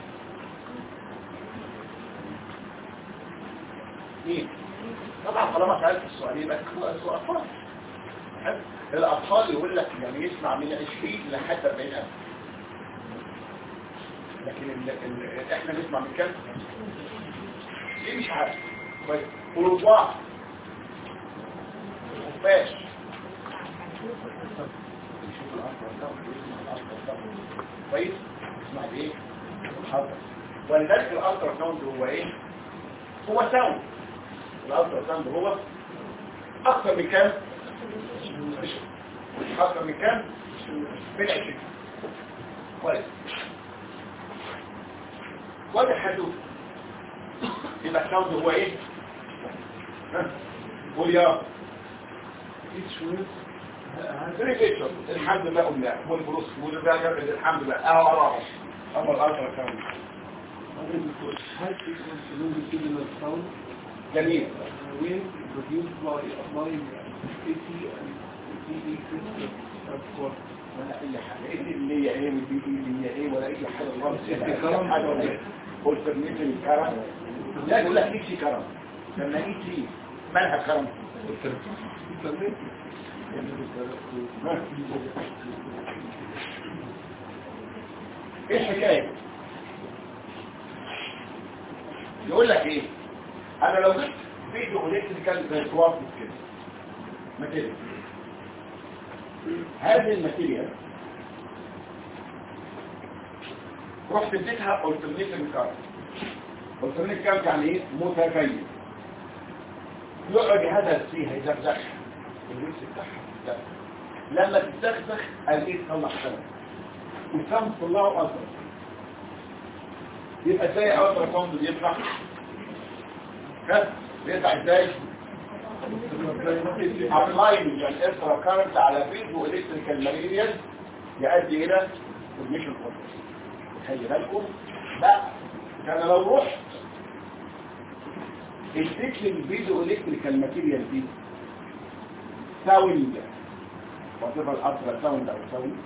مين طبعا طالما سألت السؤال يبقى هو الأطفال حلو؟ الأطفال يقول لك يعني يسمع من 20 لحد 40000 لكن ال ال احنا نسمع من كام؟ ليه مش عارف طيب والرضاع الخفاش يشوف الأطفال ده ويسمع الأطفال ده كويس؟ يسمع ايه؟ حاضر ولذلك الألترا ساوند هو ايه؟ هو ساوند الألترا ساوند هو أكثر من كام؟ أكثر من كام؟ من 20 كويس واضح حدود يبقى الساوند هو ايه؟ ها؟ قول يا ريفيشن الحمد لله قلنا والبروس والفاجر الحمد لله اهو اراهم اما الالترا ساوند High frequency longitudinal sound جميل uh, waves produced by applying AC and CD crystal transport. ولا اي حاجه ايه اللي هي ايه والبي دي اللي هي ايه ولا اي حاجه خالص إيه كرم؟ حاجه ولا ايه قلت بالنسبه للكرم لا يقول لك ايش كرم لما ايش مالها كرم ايه الحكايه يقول لك ايه انا لو جبت فيديو الكتريكال زي كوارتز كده ماتيريال هذه الماتيريال رحت اديتها الترنيتيف كارت الترنيتيف كارت يعني ايه متغير يقعد هذا فيها يزغزغها اللبس بتاعها لا. لما تتزغزغ الاقيه تطلع سمك والسمك طلعه ازرق يبقى ازاي ازرق ساوند بيطلع ها بيطلع ازاي ابلاينج الاكسترا كارنت على فيديو الكتريكال ماتيريال يؤدي الى فورميشن كونتاكت خلي بالكم لا انا لو رحت اديت لي الفيديو الكتريكال ماتيريال دي ساوند وتبقى الالترا ساوند او ساوند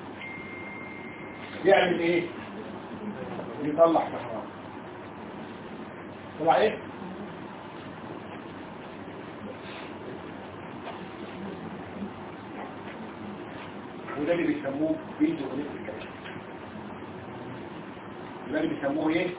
يعمل ايه يطلع كهرباء طلع ايه وده اللي بيسموه فيديو الكتريكال ده اللي بيسموه ايه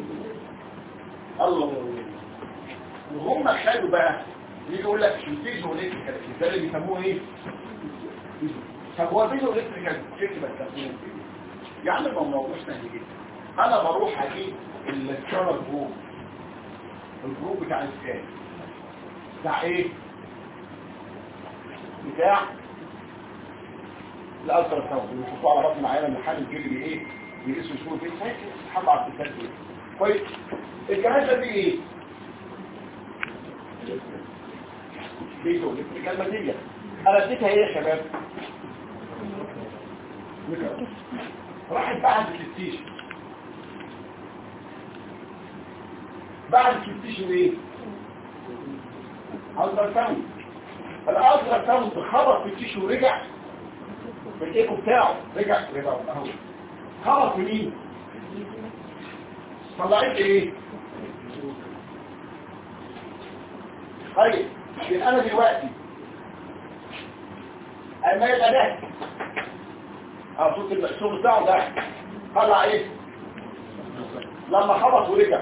الله وهم خدوا بقى يجي يقول لك الفيديو الكتريكال ده اللي بيسموه ايه طب هو الفيديو الكتريكال تكتب التسميه يا عم ما الموضوع سهل جدا انا بروح اجيب الكارل جروب الجروب بتاع السكان بتاع ايه بتاع الالترا ساوند بيشوفوا على بطن معينه من حال الجلد ايه بيقيسوا يشوفوا فين ساكت حط على التسجيل ايه كويس الكلام ده دي ايه بيتو الكلمه دي انا اديتها ايه يا شباب ميكرو. راحت بعد الستيشن بعد الستيشن ايه الترا ساوند الالترا ساوند خبط في التيشو ورجع بالايكو بتاعه رجع رجع اهو خبط في مين طلعت ايه طيب يبقى انا دلوقتي اما يبقى ده اه صوت الصوت بتاعه ده طلع ايه لما خبط ورجع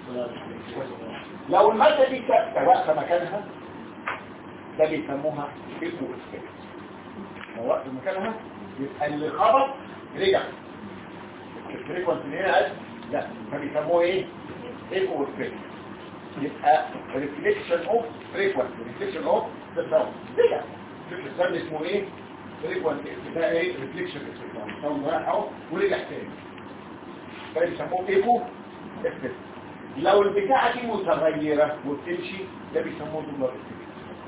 لو المادة دي ثابتة واقفة مكانها ده بيسموها ايكو اسكيت لو واقفة مكانها يبقى اللي خبط رجع الفريكونسي اللي هنا قال لا فبيسموه ايه ايكو اسكيت يبقى ريفليكشن اوف فريكونسي ريفليكشن اوف ذا ساوند رجع الساوند اسمه ايه فريكونسي ده ايه ريفليكشن اوف ساوند راح اهو ورجع تاني ده بيسموه ايكو افكت لو البتاعة دي متغيرة وبتمشي ده بيسموه دوبلر افكت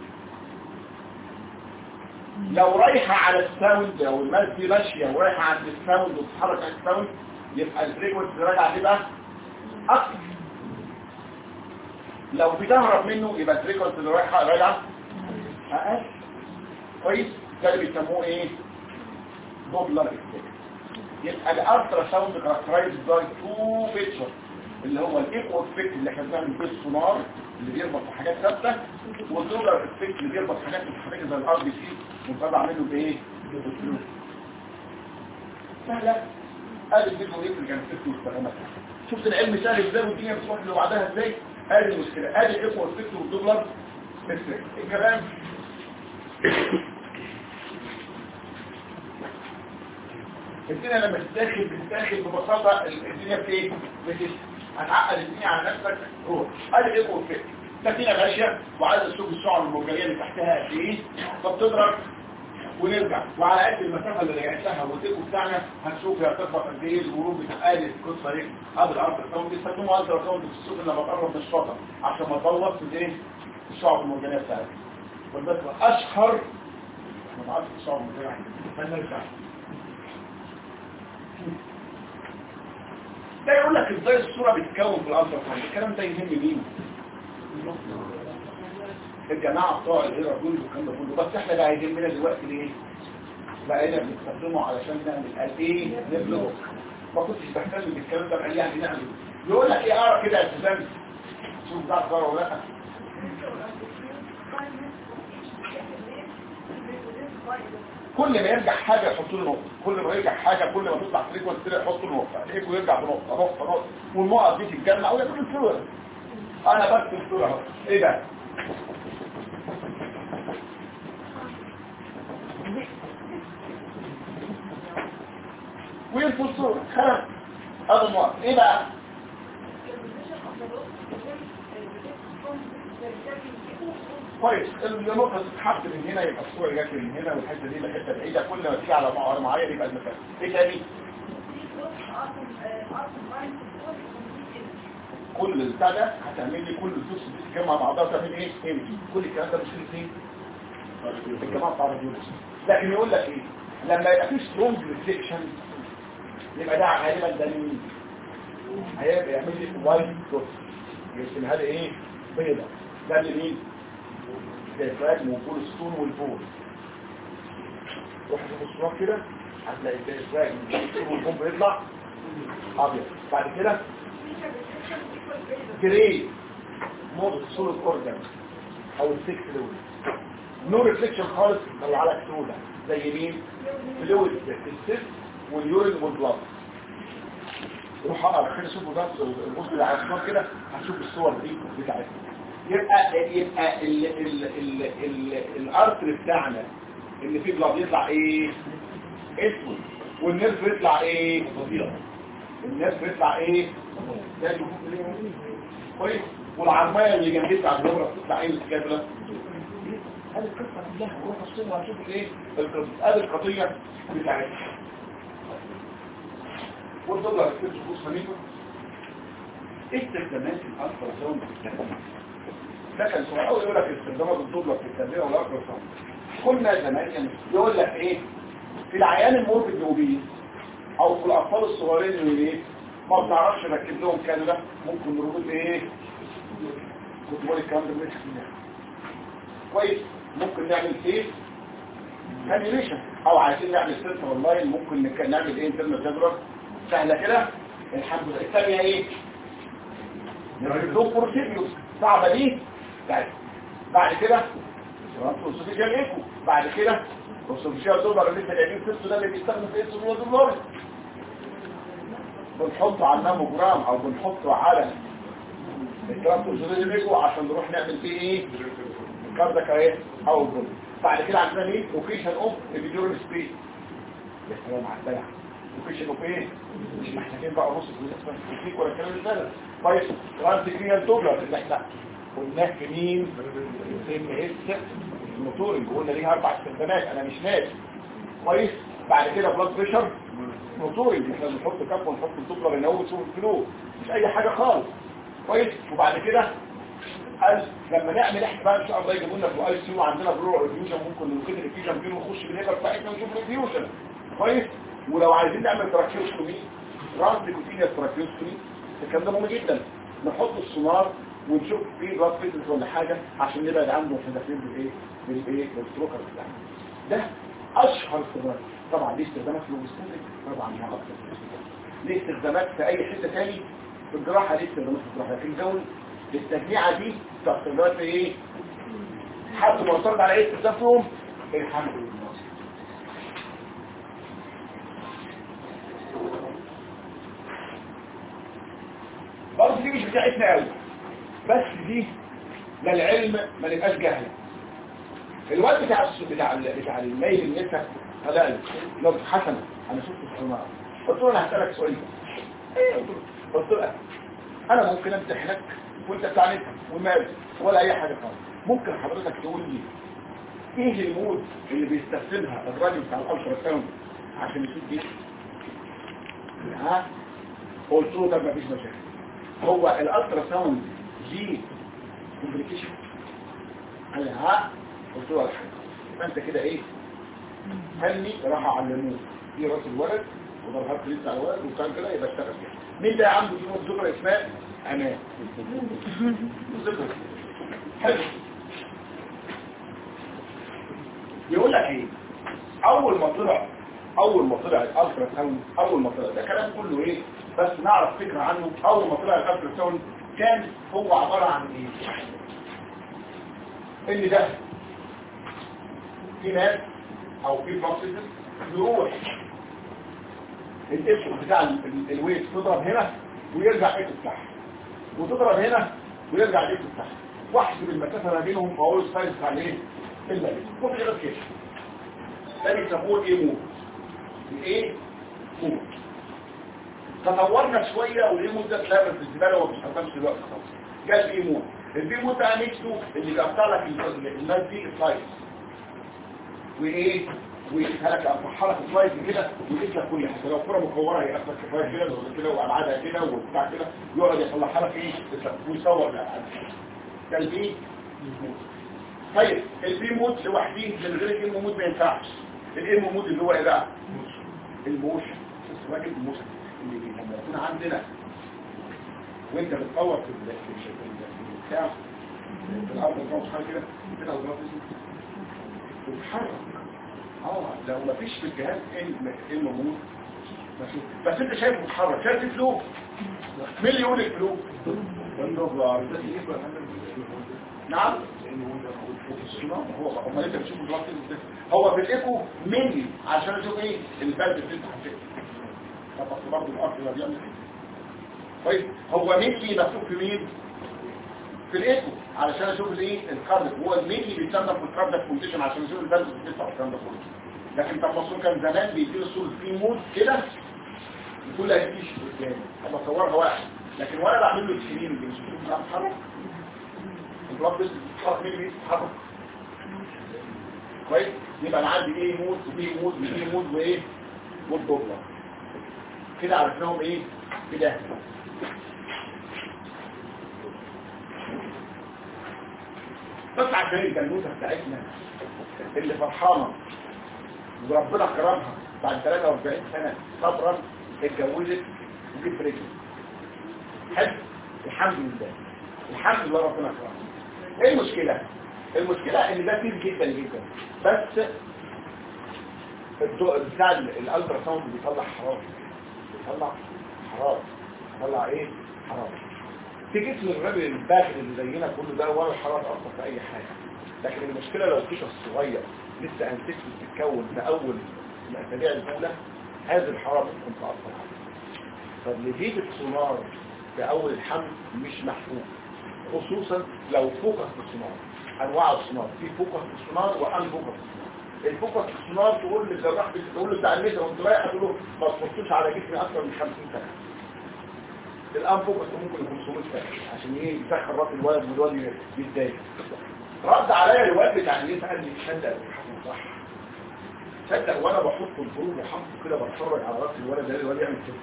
لو رايحة على الساوند لو الماس دي ماشية ورايحة عند الساوند وتتحرك على الساوند يبقى الفريكونسي راجعة تبقى أكتر لو بتهرب منه يبقى الفريكونسي اللي رايحة راجعة أقل كويس ده اللي بيسموه ايه دوبلر افكت يبقى الالترا ساوند كاركترايز باي تو فيتشر اللي هو الايكو افكت اللي احنا بنعمل بيه السونار اللي بيربط في حاجات ثابته والدولار افكت اللي بيربط في حاجات متحركه زي الار بي سي ونطلع منه بايه؟ بالفلوس سهله ادي الفيديو اللي كان فيه مستخدمات شفت العلم سهل ازاي والدنيا بتروح اللي بعدها ازاي ادي المشكله ادي الايكو افكت والدولار افكت الكلام الدنيا لما تتاخد بتتاخد ببساطة الدنيا في ايه؟ بتت- هتعقد الدنيا على نفسك روح ادي ايه كده سفينة ماشية وعايز تشوف الشعر المرجعية اللي تحتها قد ايه فبتضرب ونرجع وعلى قد المسافة اللي رجعت لها والديكو بتاعنا هنشوف هي هتطبق قد ايه الغروب بتاع ادي القصة دي هذا الارض الكون بيستخدموا الترا ساوند في السوق لما بقرب من الشاطئ عشان ما تبوظ في الايه؟ الشعر المرجعية بتاعتها والبس اشهر ما تعرفش الشعر المرجعية فنرجع ده يقول لك ازاي الصورة بتتكون في الالترا ساوند الكلام ده يهم مين الجماعة بتوع الهيرا دول والكلام ده كله بس احنا بقى يهمنا دلوقتي ليه بقينا بنستخدمه علشان نعمل قال ايه نبلغ ما كنتش بهتم بالكلام ده بقى يعني نعمل يقول لك ايه اقرا كده يا سوزان شوف ده اقرا ولا لا كل ما يرجع حاجة يحط له نقطة كل ما يرجع حاجة كل ما تطلع فريكونسي كده يحط له نقطة الايكو يرجع بنقطة نقطة نقطة والنقط دي تتجمع ويعمل الصورة انا بكتب الصورة اهو ايه ده ويرفض الصورة خلاص هذا النقط ايه بقى كويس النقطة تتحط من هنا يبقى الصورة جات من هنا والحتة دي لحتة بعيدة كل ما تيجي على معار معين يبقى المكان ايه تاني كل البتاع ده هتعمل لي كل الفلوس دي تتجمع مع بعضها تعمل ايه ايمج كل الكلام ده مش فين الجماعة بتاع الريديولوجي لكن يقول لك ايه لما يبقى في سترونج ريفليكشن يبقى ده غالبا ده مين هيبقى يعمل لي وايت دوت يرسمها لي ايه بيضة ده اللي مين الديافراجم وفول ستون والفول روح شوف الصورة كده هتلاقي الديافراجم والستون والفول بيطلع ابيض بعد كده جري مود صورة اورجان او السكس لون نو ريفليكشن خالص لو على كتولة زي مين فلويد السيس واليورين والبلاد روح اقرا كده شوفوا ده الجزء اللي على الصور كده هتشوف الصور دي بتاعتها يبقى يبقى ال ال ال ال الارتر بتاعنا اللي فيه بلاد يطلع ايه اسود والنرف يطلع ايه ابيض النرف يطلع ايه ده اللي هو كويس والعرمايه اللي جنبيه بتاع الجمره بتطلع ايه الكابله هذه القصه كلها روح الصور وهشوف الايه القصه ادي القضيه بتاعتها والضبط الكتب فوق خليفه استخدامات الالترا ساوند في التربيه ده كان سؤال اول يقول لك استخدامات الضبط في التربيه والالترا ساوند كنا زمان يقول لك ايه في العيان المورد الجوبي او في الاطفال الصغيرين اللي ايه ما بنعرفش نركب لهم كانولا ممكن نربط ايه كنت بقول الكلام ده مش كويس ممكن نعمل سيف كانيوليشن او عايزين نعمل سيرفر اونلاين ممكن نك- نعمل ايه انترنت جدول سهله كده الحمد لله الثانيه ايه نعمل لهم بروسيديوس صعبه دي طيب بعد كده سوسيفيشال ايكو بعد كده السوسيفيشال دولار اللي انت جايبين سيرته ده اللي بيستخدم في اسم دولار بنحطه على الناموجرام او بنحطه على الترانسفيرال ايكو عشان نروح نعمل فيه ايه الكاردك اهي او الجول بعد كده عندنا ايه لوكيشن اوف الفيديو سبيس يا سلام على الدلع لوكيشن اوف ايه مش محتاجين بقى نص الفيك ولا الكلام ده كويس ترانسفيرال دولار اللي احنا قلناه في مين في ام اس الموتورنج قلنا ليها اربع استخدامات انا مش ناسي كويس بعد كده بلاد بريشر موتوري احنا بنحط كف ونحط الدبلة بنقوم نشوف الفلو مش اي حاجة خالص كويس وبعد كده قال لما نعمل احنا بقى ان شاء الله يجيبوا لنا في اي سي وعندنا بلوع ريفيوجن ممكن نكتب الريفيوجن فيه ونخش بالهيبر بتاعتنا ونشوف الريفيوجن كويس ولو عايزين نعمل تراكيوستومي راس كوتينيا تراكيوستومي الكلام ده مهم جدا نحط السونار ونشوف فيه بلاد فيزز ولا حاجه عشان نبعد عنه واحنا داخلين بالايه بالايه بالستروكر بتاعنا ده اشهر استخدام طبعا ليه استخدامات في الاوبستاتيك طبعا ليها اكتر من استخدام. ليه استخدامات في اي حته تاني في الجراحه ليه استخدامات في الجراحه لكن دول التجميعه دي بتاع استخدامات في ايه حد معترض على ايه استخدام فيهم الحمد لله برضه دي مش بتاعتنا قوي بس دي للعلم ما نبقاش جاهل الواد بتاع الس- بتاع ال- بتاع الميل اللي انت قال لو حسن انا شفت الصناعه قلت له انا هسالك سؤال ايه قلت له قلت له انا ممكن امتحنك وانت بتاع نت ومال ولا اي حاجه خالص ممكن حضرتك تقول لي ايه المود اللي بيستخدمها الراجل بتاع الالترا ساوند عشان يشوف دي ها قلت له ده مفيش مشاكل هو الالترا ساوند جي كومبليكيشن قال لي ها قلت له ولا حاجه يبقى انت كده ايه هني راح علموه دي راس الولد وضربها لسه على الولد وكان كده يبقى اشتغل فيها مين ده عنده دي ذكر اسماء امان ذكر حلو يقول لك ايه اول ما طلع اول ما طلع الالترا ساوند اول ما طلع ده كلام كله ايه بس نعرف فكره عنه اول ما طلع الالترا ساوند كان هو عباره عن ايه ان ده في ناس او في بروسيس يروح الاسم بتاع ال- ال- الويت تضرب هنا ويرجع حته تحت وتضرب هنا ويرجع حته تحت واحسب المسافه ما بينهم فاقول السايز بتاع الايه الملك ممكن غير كده ده بيسموه ايه مود الايه مود تطورنا شويه والايه مود ده اتلعب في الزباله وما بيستخدمش دلوقتي خالص جه الايه مود البي مود ده نفسه اللي بيقطع لك ال- الناس دي السايز وايه ويقفها لك افحرك سلايد كده ويقيس لك كل حاجه لو كره مكوره هيقفل كفايه كده ولا كده وابعادها كده وبتاع كده يقعد يصلحها لك ايه ويصور الابعاد ده البي طيب البي مود لوحده من غير الام مود ما ينفعش الام مود اللي هو ايه بقى الموشن واجب الموشن اللي لما يكون عندنا وانت بتطور في ال- في الش- في البتاع في الارض الجو حاجه كده كده وتتحرك اه لو مفيش في الجهاز ايه ايه الموجود ماشي. بس انت شايفه بيتحرك شايف الفلو مليون الفلو نعم هو امال انت بتشوف البلاط ازاي هو في الايكو ملي عشان اشوف ايه البلد اللي انت حطيته طب بس برضه الارض ده بيعمل ايه طيب هو ملي مكتوب في مين في الايكو علشان اشوف الايه الكاردك هو الميني بيستخدم في الكاردك كونديشن عشان اشوف البلد اللي بتطلع الكلام ده كله لكن طب مصر كان زمان بيديله صوره في مود كده يقول لك مفيش قدامي اما اصورها واحد لكن وانا بعمل له السكرين اللي مش بتشوف بتتحرك البلاد بس بتتحرك مين بيتحرك كويس يبقى انا عندي ايه مود وبي مود وبي مود وايه والدبلة كده عرفناهم ايه كده بس عشان الجنوسة بتاعتنا اللي فرحانة وربنا كرمها بعد 43 سنة صبرا اتجوزت وجبت رجل حلو الحمد لله الحمد لله ربنا كرمها ايه المشكلة المشكلة ان ده كتير جدا جدا بس الضوء بتاع الالترا ساوند بيطلع حرارة بيطلع حرارة بيطلع ايه حرارة في جسم الراجل الباخر اللي زينا كله ده ولا الحرارة اصلا في اي حاجة لكن المشكلة لو الكيس الصغير لسه انتجته بتتكون في اول الاسابيع الاولى هذه الحرارة بتكون تأثر عليه فاللي السونار في اول الحمل مش محفوظ خصوصا لو فوكس بالسونار انواع السونار في فوكس بالسونار وان فوكس بالسونار الفوكس بالسونار تقول للجراح تقول له بتاع الميزه وانت رايح تقول له ما تبصوش على جسمي اكثر من 50 سنه الان فوكس ممكن يكون 500 سنه عشان ايه يسخن راس الولد والولد يتضايق رد عليا الواد بتاع الميزه قال لي تصدق يا حسن صح تصدق وانا بحط الفروض وحطه كده بتفرج على راس الولد ده الولد يعمل كده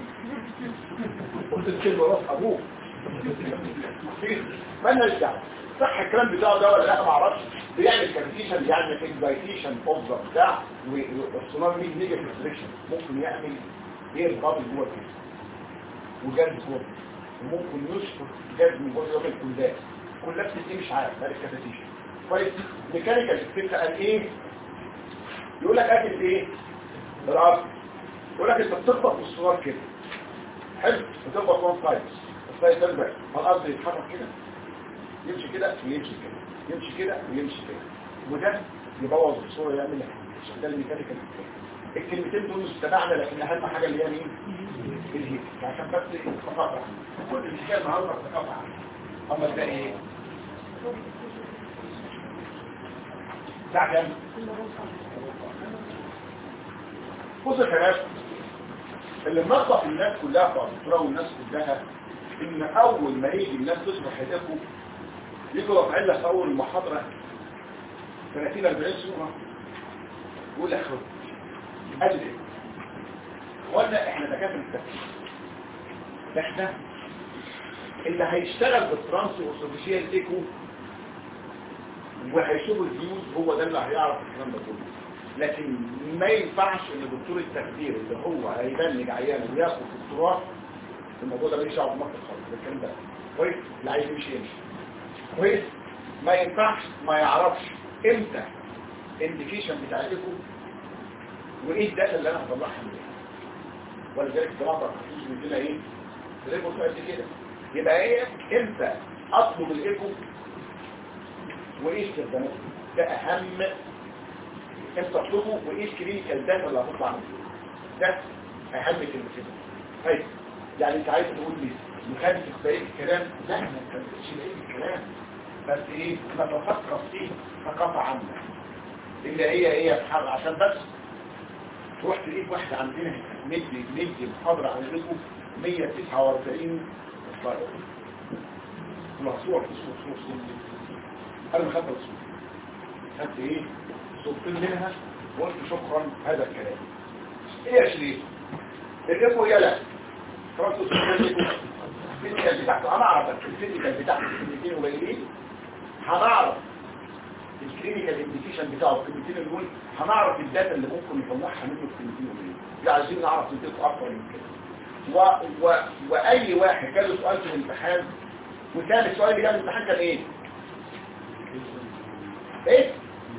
قلت الكلمه راس ابوه مالناش دعوه صح الكلام بتاعه ده ولا لا ما اعرفش بيعمل كارتيشن بيعمل اكزايتيشن اوف ذا بتاع والسونار مين نيجاتيف ريستريكشن ممكن يعمل ايه بابل جوه الجسم وجلد جوه وممكن يشفط جلد من جوه يعمل كلاب كلاب دي مش عارف ده الكارتيشن كويس ميكانيكال افكت قال ايه يقول لك اكل ايه بالعرض يقول لك انت بتخبط بالسونار كده حلو بتخبط وان سايد السايد ده بقى الارض يتحرك كده يمشي كده ويمشي كده يمشي كده ويمشي كده وده يبوظ الصورة يعمل لك ده الميكانيكال الكلمتين دول مستبعنا لكن اهم حاجة اللي هي مين الهيك عشان بس تقطع كل الحكاية النهارده تقطع اما ده ايه ساعة كام بص يا شباب اللي منظف الناس كلها في الدكتوراه والناس كلها ان اول ما يجي الناس تشرح هدفه يجوا رافعين لك في اول المحاضره 30 40 صوره يقول لك خد قال ايه قلنا احنا دكاتره التفكير احنا اللي هيشتغل بالترانس اوسوفيشيال ايكو وهيشوف الفيوز هو ده اللي هيعرف الكلام ده كله لكن ما ينفعش ان دكتور التخدير اللي هو هيبلج عيان وياخد دكتوراه الموضوع ده ماليش دعوه بمصر خالص ده الكلام ده كويس اللي عايز يمشي يمشي كويس ما ينفعش ما يعرفش امتى انديكيشن بتاعتكم وايه الداتا اللي انا هطلعها منها ولذلك طلعت الخصوص بيدينا ايه ريبورت قد كده يبقى ايه امتى اطلب الايكو وايه استخداماته ده اهم امتى اطلبه وايه الكلينيكال داتا اللي هتطلع منه ده اهم كلمتين طيب يعني انت عايز تقول لي مخالف بقيه الكلام لا ما تخالفش بقيه الكلام بس ايه ما تفكر فيه ثقافه عامه اللي هي ايه بحر عشان بس تروح تلاقيك واحد عندنا مدي مدي محاضره عن الرزق 149 سلايد مصور في صور صور صور انا خدت الصور خدت ايه صورتين منها وقلت شكرا هذا الكلام ايه يا شريف الرزق يا لا فرانسوس الفيزيكال بتاعته انا اعرف الفيزيكال بتاعته الكلمتين قليلين هنعرف الكلينيكال انديكيشن بتاعه الكلمتين اللي دول هنعرف الداتا اللي ممكن نطلعها منه الكلمتين قليلين لا عايزين نعرف نديكم اكتر من كده و... و... واي واحد كان له سؤال في الامتحان وكان السؤال اللي جاب الامتحان كان ايه ايه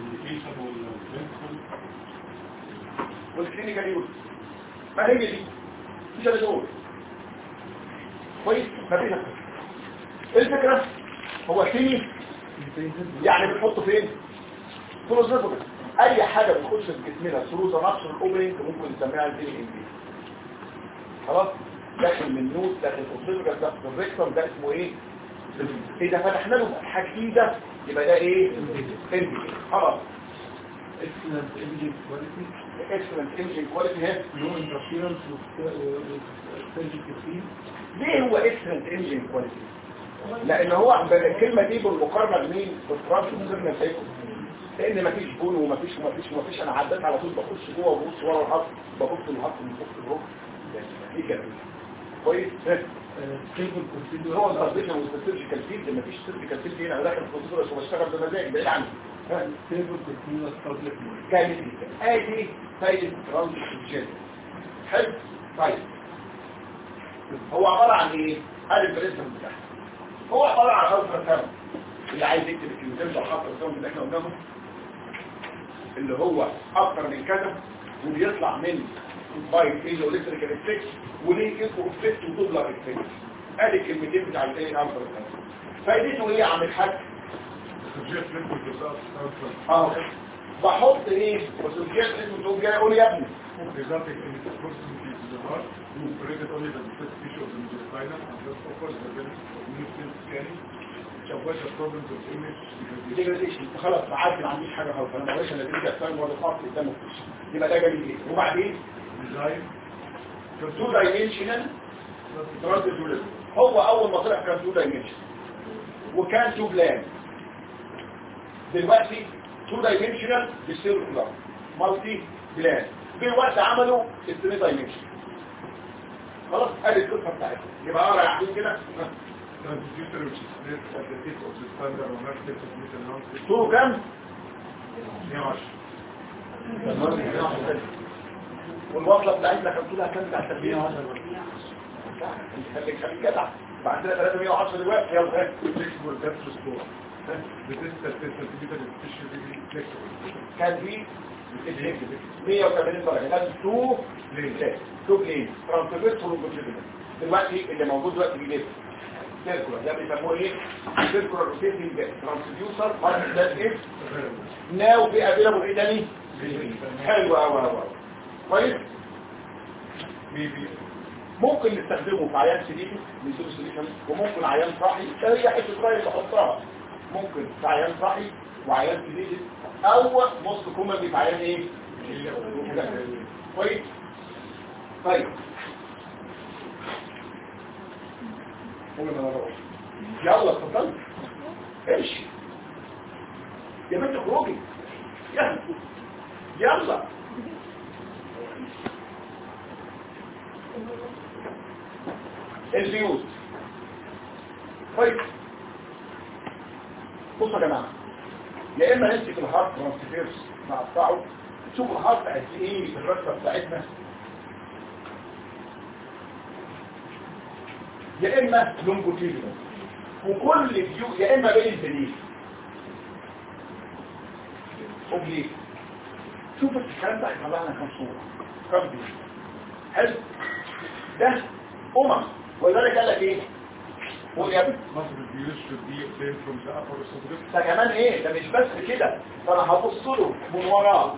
والكلينيكال يوز ما هي دي مش انا دول كويس ما بينك الفكرة هو فيه يعني بنحطه فين ثلث نفسه اي حاجة بتخش في جسمنا ثلث نفس الاوبرينج ممكن نسميها الدين الانجليزي خلاص داخل من نوت داخل الاسوفجس داخل الريكتور ده اسمه ايه اذا فتحنا له فتحه جديده يبقى ده ايه انجليزي خلاص excellent imaging quality, اكسلنت انجن كواليتي هي no interference with, uh, with surgical field. ليه هو اكسلنت انجن كواليتي لان هو الكلمه دي بالمقارنه بمين بالترانس وسيرنا سايكو لان مفيش بون ومفيش ومفيش ومفيش انا عديت على طول بخش جوه وببص ورا الهط ببص الهط من فوق الروح دي كده كويس Uh, stable procedure. هو التربيشن والسيرجيكال فيلد مفيش سيرجيكال فيلد هنا انا داخل في البروسيدور وبشتغل بمزاج بعيد عني ها؟ stable continuous public mode. كانت ادي فايدة ترانس الجن حلو طيب هو عبارة عن ايه ادي البريزم بتاعها هو عبارة عن الفا ساوند اللي عايز يكتب الكلمتين ده الفا ساوند اللي احنا قلناهم اللي هو اكتر من كذا وبيطلع من بايت ايزو الكتريكال افكت وليه ايكو افكت ودوبلر افكت ادي الكلمتين بتاع الايه الفا ساوند فايدته ايه يا عم الحاج اه بحط ايه وسجلت اسمه تقوم جاي يقول يا ابني resulting in the proximity to the heart, who operated only the depressed tissue of the mediastinum and thus offers the benefit of nuclear scanning, which avoids the problems of image degradation. ديجراديشن خلاص عادي ما عنديش حاجه خالص انا بلاش انا بيجي افهم ولا خط قدامه يبقى ده جميل جدا وبعدين Design, تو دايمنشنال هو اول ما طلع كان تو دايمنشن وكان تو بلان دلوقتي تو دايمنشنال بالسيركولار مالتي بلان دلوقتي عملوا الثري دايمنشن خلاص ادي القصه بتاعتهم يبقى اقرا يا كده Transducer which is placed at the tip of the standard or not tip of this announcement. طوله كام 110. والوصله بتاعتنا كان طولها كام بتاع التخليل خليك خليك جدع بعد كده 310 دلوقتي يلا ها. Flexible depth restore. The distance is centimeter is especially flexible. كان في 180 درجه لازم تو ليه؟ تو بلين ترانسفيرس ولونجيتودينال دلوقتي اللي موجود دلوقتي بيلف سيركولار ده بيسموه ايه سيركولار روتيتنج ترانسديوسر ماركت ده ايه ناو في افيلابل ايه تاني حلو قوي قوي كويس Maybe ممكن نستخدمه في عيان سليم نسيب سليم وممكن عيان صاحي هي حته راي تحطها ممكن في عيان صاحي وعيان سليم او نص كومه في عيان ايه كويس طيب قول انا بروح يلا اتفضل امشي يا بنت خروجي يلا يلا البيوت طيب بصوا يا جماعه يا اما نمسك الهارت ترانسفيرس نقطعه تشوف الهارت قد ايه في الرسمه بتاعتنا يا اما لونجوتيدينال وكل فيو يا اما بين البنين اوبليك شوف الكلام ده هيطلع لنا كام صوره كام فيو حلو ده امم ولذلك قال لك ايه قول يا ابني muscle views should be obtained from the upper esophagus. ده كمان ايه ده مش بس كده فانا هبص له من وراه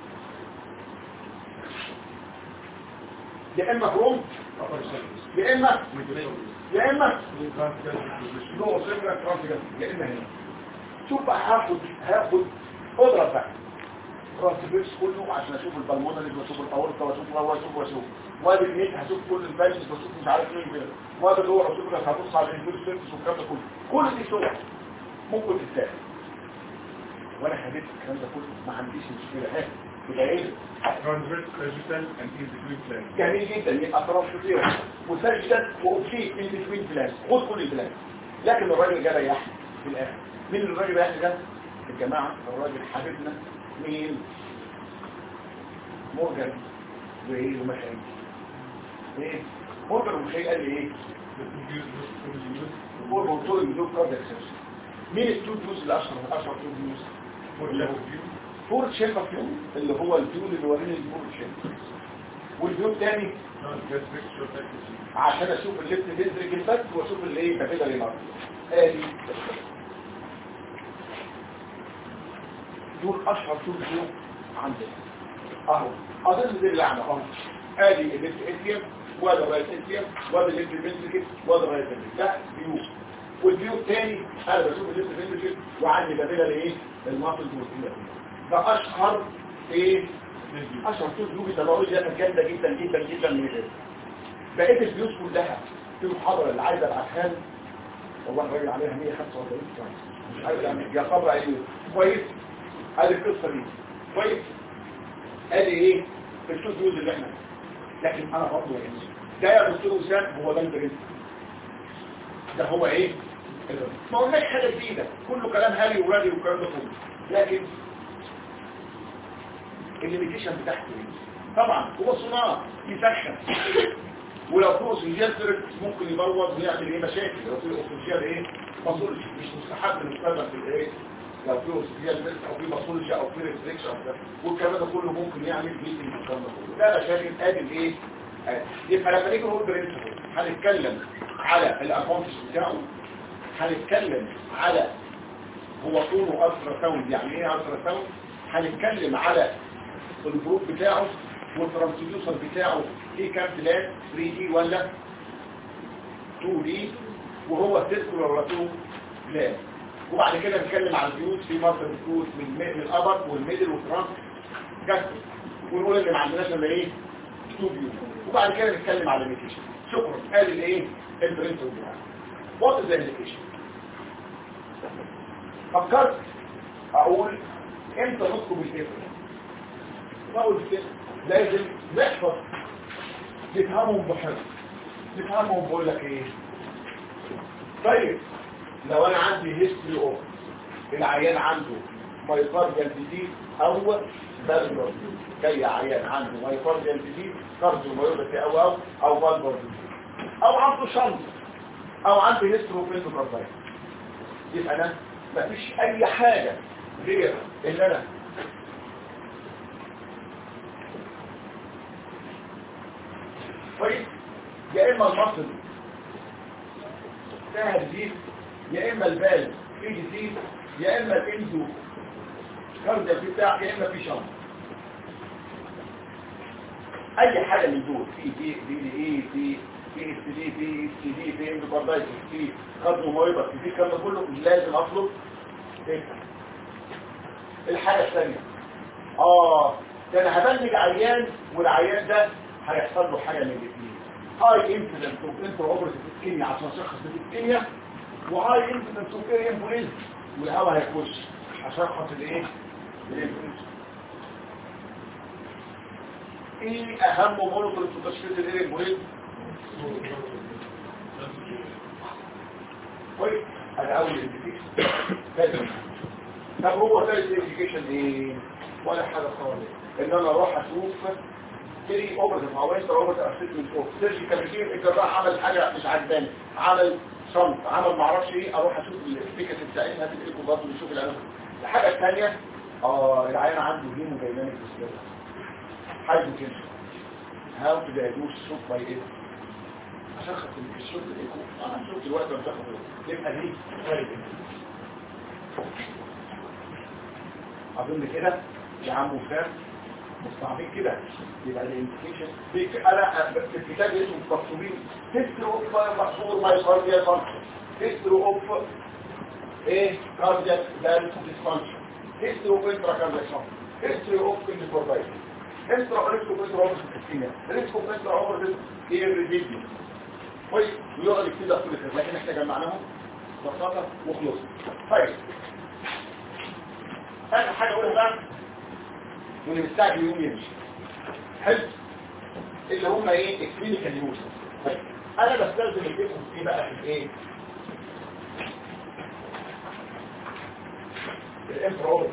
يا اما فروم Upper esophagus. يا اما Middle esophagus. يا اما Transverse position. جوه صدرك راسك يا اما هنا شوف بقى هاخد هاخد اضرب بقى ترانسفيرس كله عشان اشوف البلمونري واشوف الاورطه واشوف واشوف واشوف وادي النيت هشوف كل الفالس واشوف مش عارف مين كده وادي جوه اشوف لك هبص على الانفيرس والكلام ده كله كل دي صور ممكن تتاخد وانا خدت الكلام ده كله ما عنديش مشكله ها يبقى ايه Transverse sagittal and in between planes. جميل جدا يبقى ترانسفيرس وسجدت واوبشيت ان بتوين بلان خد كل البلان لكن الراجل جه ريحني في الاخر مين الراجل ريحني ده الجماعه الراجل حبيبنا مين مورجان وايه ومشاهد ايه مورجان ومشاهد قال لي ايه The two views must be used مورجان قلت له يدوب كارد اكسس مين التو فيوز الاشهر الاشهر تو فيوز for level view. فور تشيمبر فيو اللي هو الفيو اللي وريني الفور تشيمبر والفيو الثاني Transverse picture accuracy. عشان اشوف الليفت فينتريكل بس واشوف اللي ايه كابيلاري مارك ادي دول اشهر تو فيو عندنا اهو اظن دي اللعنه اهو ادي الليفت اتريوم وادي الرايت اتريوم وادي الليفت فينتريكل وادي الرايت فينتريكل ده فيو والفيو الثاني انا بشوف الليفت فينتريكل وعندي كابيلاري ايه الماسل والكلى ده اشهر ايه اشهر تو فيو بيطلعوا لي داتا جامده جدا جدا جدا من غير بقيت الفلوس كلها في المحاضرة اللي عايز ابعتها لي والله الراجل عليها 145 سنة مش عارف يعني يا صبر ايوه كويس ادي القصة دي كويس ادي ايه الفلوس فلوس اللي احنا لكن انا برضه يعني ده يا دكتور وسام هو ده البرنس ده هو ايه ما قلناش حاجة جديدة كله كلام هاري ورادي والكلام ده كله لكن الليميتيشن بتاعته ايه طبعا هو صناعة يسخن ولو في اوكسجين سيرت ممكن يبوظ ويعمل ايه مشاكل لو في اوكسجين ايه باثولوجي مش مستحب نستخدم في الايه لو في اوكسجين سيرت او في باثولوجي او في ريفلكس او كده والكلام ده كله ممكن يعمل بيتنج والكلام ده كله ده مشاكل ادي الايه آدي. يبقى لما نيجي نقول برنسبل هنتكلم على الادفانتج بتاعه هنتكلم على هو طوله الترا ساوند يعني ايه الترا ساوند هنتكلم على الجروب بتاعه والترانسديوسر بتاعه ايه كام بلان 3 دي ولا 2 دي وهو سيركولار ولا 2 بلان وبعد كده نتكلم على الفيوز في ماركر الفيوز من من الابر والميدل والترانس جاست ونقول ان ما عندناش الا ايه 2 فيوز وبعد كده نتكلم على الليميتيشن شكرا ادي الايه البرنسبل بتاعنا وات از الليميتيشن فكرت اقول امتى نطلب الافراد ما قلت كده لازم نحفظ نفهمهم بحفظ نفهمهم بقول لك ايه طيب لو انا عندي هيستوري اوف العيان عنده مايوكارديال ديزيز او بالبر كي عيان عنده مايوكارديال ديزيز كارديو مايوباثي او او او بالبر او عنده شنط او عنده هيستوري اوف اندوكاردايتس يبقى انا مفيش اي حاجه غير ان انا طيب يا اما المصل فيها ديزيز يا اما البال في ديزيز يا اما الاندو كارديال في بتاع يا اما في شنط اي حاجه من دول في دي دي ايه في في اس دي في اس دي في اندوكاردايتس في كارديو مايوباثي في الكلام ده كله لازم اطلب إيه؟ الحاجه الثانيه اه ده انا هبلغ عيان والعيان ده هيحصل له حاجه من الاثنين هاي انفيدنس اوف انتر اوبرتيف اسكيميا عشان شخص الاسكيميا وهاي انفيدنس اوف اير امبوليز والهواء هيخش عشان خاطر الايه الامبوليز ايه اهم مونيتور في تشخيص الاير امبوليز كويس هذا اول انديكيشن طب هو ثالث انديكيشن ايه ولا حاجه خالص ان انا اروح اشوف تري اوبرتيف او انتر اوبرتيف اسسمنت اوف سيرجيكال كتير الجراح عمل حاجه مش عجباني عمل صمت عمل معرفش ايه اروح اشوف الافكاسي بتاعتها في الايكو برضه نشوف الانف الحاجه الثانيه اه العيان عنده هيمو دايناميك ديسبيرس هايبوتنشن هاو تو دايجنوز شوف باي ايه عشان خاطر الشوف الايكو انا شفت الوقت ما بتاخد يبقى دي خارج اظن كده يا عم وسام مستعبين كده يبقى الانديكيشن انا في الكتاب اسمه مكتوبين هيسترو اوف مقصور مايوكارديال فانكشن هيسترو اوف ايه كارديال دال ديسفانكشن هيسترو اوف انتراكارديال فانكشن هيسترو اوف كونديكوردايتس هيسترو ريسك اوف انتراكارديال اسكيميا ريسك اوف انتراكارديال ايريديبل كويس ويقعد كده كل كده لكن احنا جمعناهم ببساطه وخلصنا طيب اخر حاجه اقولها بقى واللي مستعجل يقوم يمشي حلو اللي هم ايه الكلينيكال يوز طيب انا بستخدم الجسم ايه بقى في ايه الانفراورد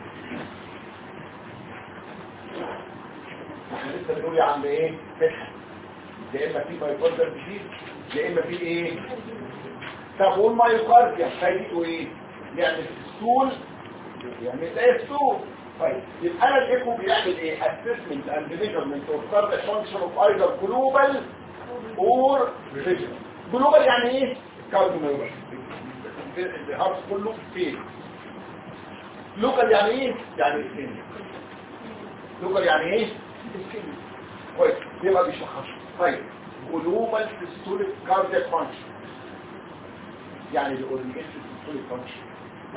احنا لسه بنقول يا عم ايه فتحه يا اما في مايوكارديال ديزيز يا اما في ايه طب والمايوكارديال فايدته ايه يعمل ستول يعمل زي ستول طيب يبقى انا الايكو بيعمل ايه assessment and measurement of cardiac function of either global or regional global يعني ايه كارديوميوباثي الهارت كله فين لوكال يعني ايه يعني اسكيميا لوكال يعني ايه اسكيميا كويس يبقى بيشخص طيب global systolic cardiac function يعني الاوريجين systolic function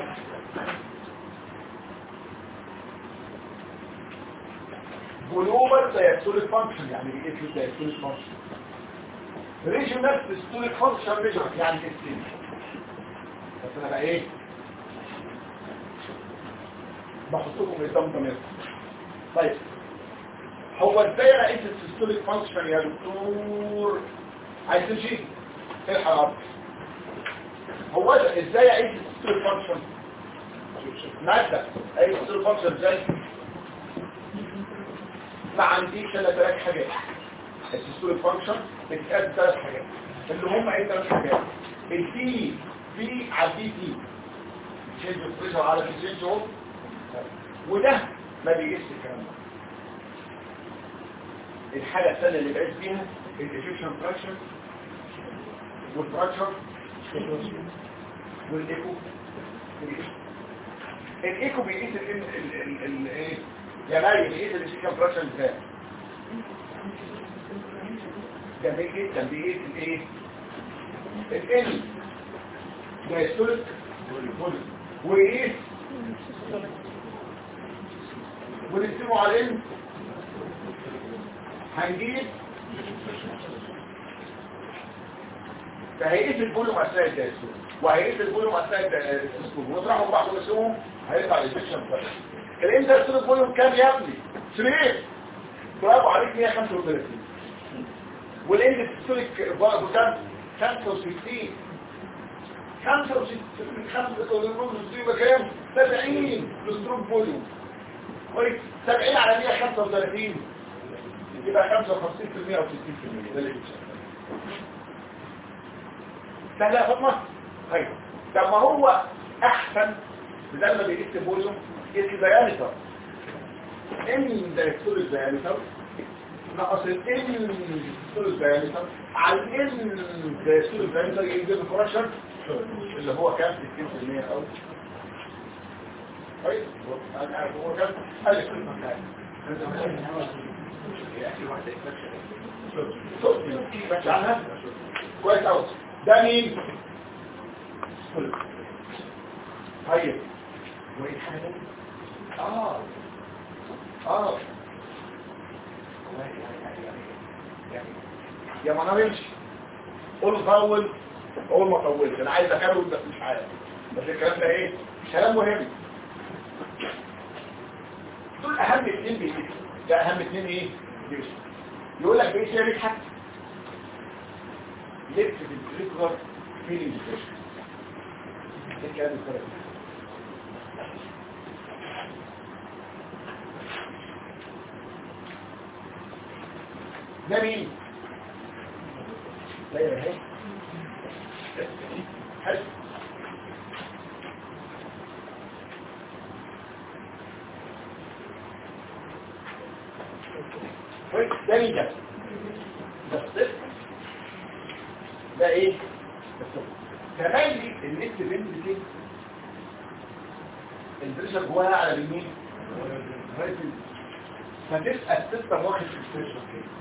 global diastolic function يعني ايه في diastolic function regional systolic function measure يعني السن بس انا بقى ايه بحطكم قدام ضمير طيب هو ازاي انا قيس السيستوليك فانكشن يا دكتور عايز تمشي الحق ربك هو ده ازاي اقيس السيستوليك فانكشن ماده اقيس السيستوليك فانكشن ازاي ما عنديش الا ثلاث حاجات السيستوليك فانكشن بتتقاس ثلاث حاجات اللي هم ايه ثلاث حاجات التي في على التي تي تشينج بريشر على تشينج اهو وده ما بيقيسش الكلام ده الحالة الثانية اللي بقيت فيها الايجيبشن فراكشن والفراكشر والايكو الايكو بيقيس ال ال ال ايه يا مالي بيقيس الايجيبشن فراكشن ازاي جميل جدا بيقيس الايه الان دايستوليك ويقيس ونقسمه على ان هنجيب فهيقيس الفوليوم اثناء الدايستول وهيقيس الفوليوم اثناء الدايستول ونطرحهم بعض ونقسمهم هيطلع الانفكشن فراكشن الانترستول فوليوم كام يا ابني 3 برافو عليك 135 والاندستوليك فوليوم كام 65 65 5 يبقى كام 70 الستروك فوليوم كويس 70 على 135 يبقى 55% او 60% ده اللي بيحصل سهله يا فاطمه ايوه طب ما هو احسن بدل ما بيكتب فوليوم يكتب دايمتر ان دايستوليك دايمتر ناقص الان دايستوليك دايمتر على الان دايستوليك دايمتر يجيب الفراكشر اللي هو كام 60% او كويس انا عارف هو كام قال لي كل مكان كويس قوي ده مين طيب وايه حاجه اه اه يا ما نعملش قول طول قول ما طولش انا عايز اكمل بس مش عارف بس الكلام ده ايه كلام مهم دول اهم اثنين بيجي ده اهم اثنين ايه بيجي يقول لك ايه شيء بيضحك لبس بالفكره فيلينج فيشن ايه الكلام الفرق ده مين لا يا هي حلو كويس ده مين ده ده الصفر ده ايه ده الصفر كمان لي النت بنت دي البريشر جواها على اليمين فتبقى السيستم واخد في البريشر كده